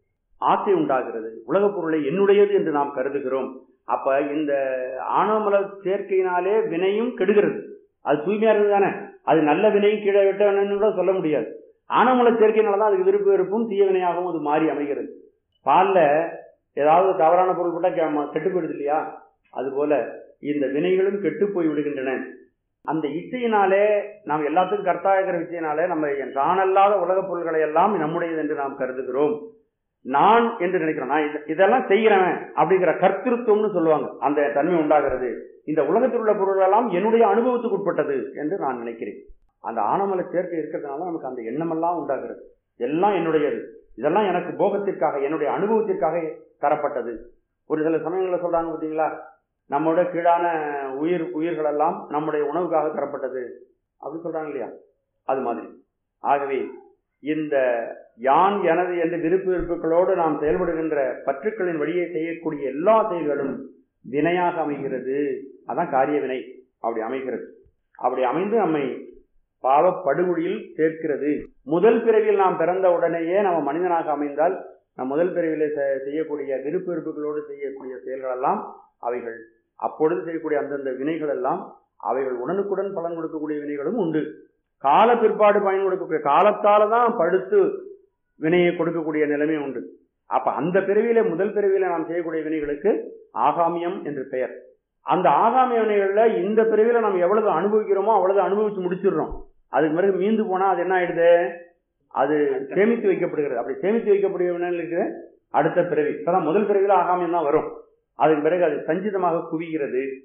ஆசை உண்டாகிறது உலகப் பொருளை என்னுடையது என்று நாம் கருதுகிறோம் அப்ப இந்த ஆணவமல சேர்க்கையினாலே வினையும் கெடுகிறது அது தூய்மையா இருக்குது தானே அது நல்ல வினையும் கீழே விட்டவனு கூட சொல்ல முடியாது ஆணவமல சேர்க்கையினாலதான் அதுக்கு விருப்பு வெறுப்பும் தீய வினையாகவும் அது மாறி அமைகிறது பால்ல ஏதாவது தவறான பொருள் போட்டா கெட்டு போயிடுது இல்லையா அதுபோல இந்த வினைகளும் கெட்டு போய் விடுகின்றன அந்த இச்சையினாலே நாம் எல்லாத்துக்கும் கர்த்தாகிற இச்சையினாலே நம்ம தானல்லாத உலகப் பொருள்களை எல்லாம் நம்முடையது என்று நாம் கருதுகிறோம் நான் என்று நினைக்கிறோம் நான் இதெல்லாம் செய்கிறவன் அப்படிங்கிற கர்த்திருவம்னு சொல்லுவாங்க அந்த தன்மை உண்டாகிறது இந்த உலகத்தில் உள்ள பொருள்கள் எல்லாம் என்னுடைய அனுபவத்துக்கு உட்பட்டது என்று நான் நினைக்கிறேன் அந்த ஆனமல சேர்க்கை இருக்கிறதுனால நமக்கு அந்த எண்ணமெல்லாம் உண்டாகிறது எல்லாம் என்னுடையது இதெல்லாம் எனக்கு போகத்திற்காக என்னுடைய அனுபவத்திற்காக தரப்பட்டது ஒரு சில சமயங்களில் சொல்றாங்க பார்த்தீங்களா நம்மளோட கீழான உயிர் உயிர்கள் எல்லாம் நம்முடைய உணவுக்காக தரப்பட்டது அப்படின்னு சொல்றாங்க இல்லையா அது மாதிரி ஆகவே இந்த யான் எனது என்ற விருப்பு வெறுப்புகளோடு நாம் செயல்படுகின்ற பற்றுக்களின் வழியே செய்யக்கூடிய எல்லா செயல்களும் வினையாக அமைகிறது அதான் காரிய வினை அப்படி அமைகிறது அப்படி அமைந்து நம்மை பாவ படுகொழியில் சேர்க்கிறது முதல் பிறவியில் நாம் பிறந்த உடனேயே நம்ம மனிதனாக அமைந்தால் நம் முதல் பிறவிலே செ- செய்யக்கூடிய விருப்பு வெறுப்புகளோடு செய்யக்கூடிய செயல்கள் எல்லாம் அவைகள் அப்பொழுது செய்யக்கூடிய அந்தந்த வினைகள் எல்லாம் அவைகள் உடனுக்குடன் பலன் கொடுக்கக்கூடிய வினைகளும் உண்டு கால பிற்பாடு பயன் கொடுக்கக்கூடிய காலத்தால தான் படுத்து வினையை கொடுக்கக்கூடிய நிலைமை உண்டு அப்ப அந்த பிறவியில முதல் பிறவியில நாம் செய்யக்கூடிய வினைகளுக்கு ஆகாமியம் என்று பெயர் அந்த ஆகாமிய வினைகள்ல இந்த பிறவியில நம்ம எவ்வளவு அனுபவிக்கிறோமோ அவ்வளவு அனுபவிச்சு முடிச்சிடுறோம் அதுக்கு பிறகு மீந்து போனா அது என்ன ஆயிடுது அது சேமித்து வைக்கப்படுகிறது அப்படி சேமித்து வைக்கக்கூடிய வினைகளுக்கு அடுத்த பிறவி இப்பதான் முதல் பிறவியில ஆகாமியம் தான் வரும் அதன் பிறகு அது சஞ்சிதமாக குவிகிறது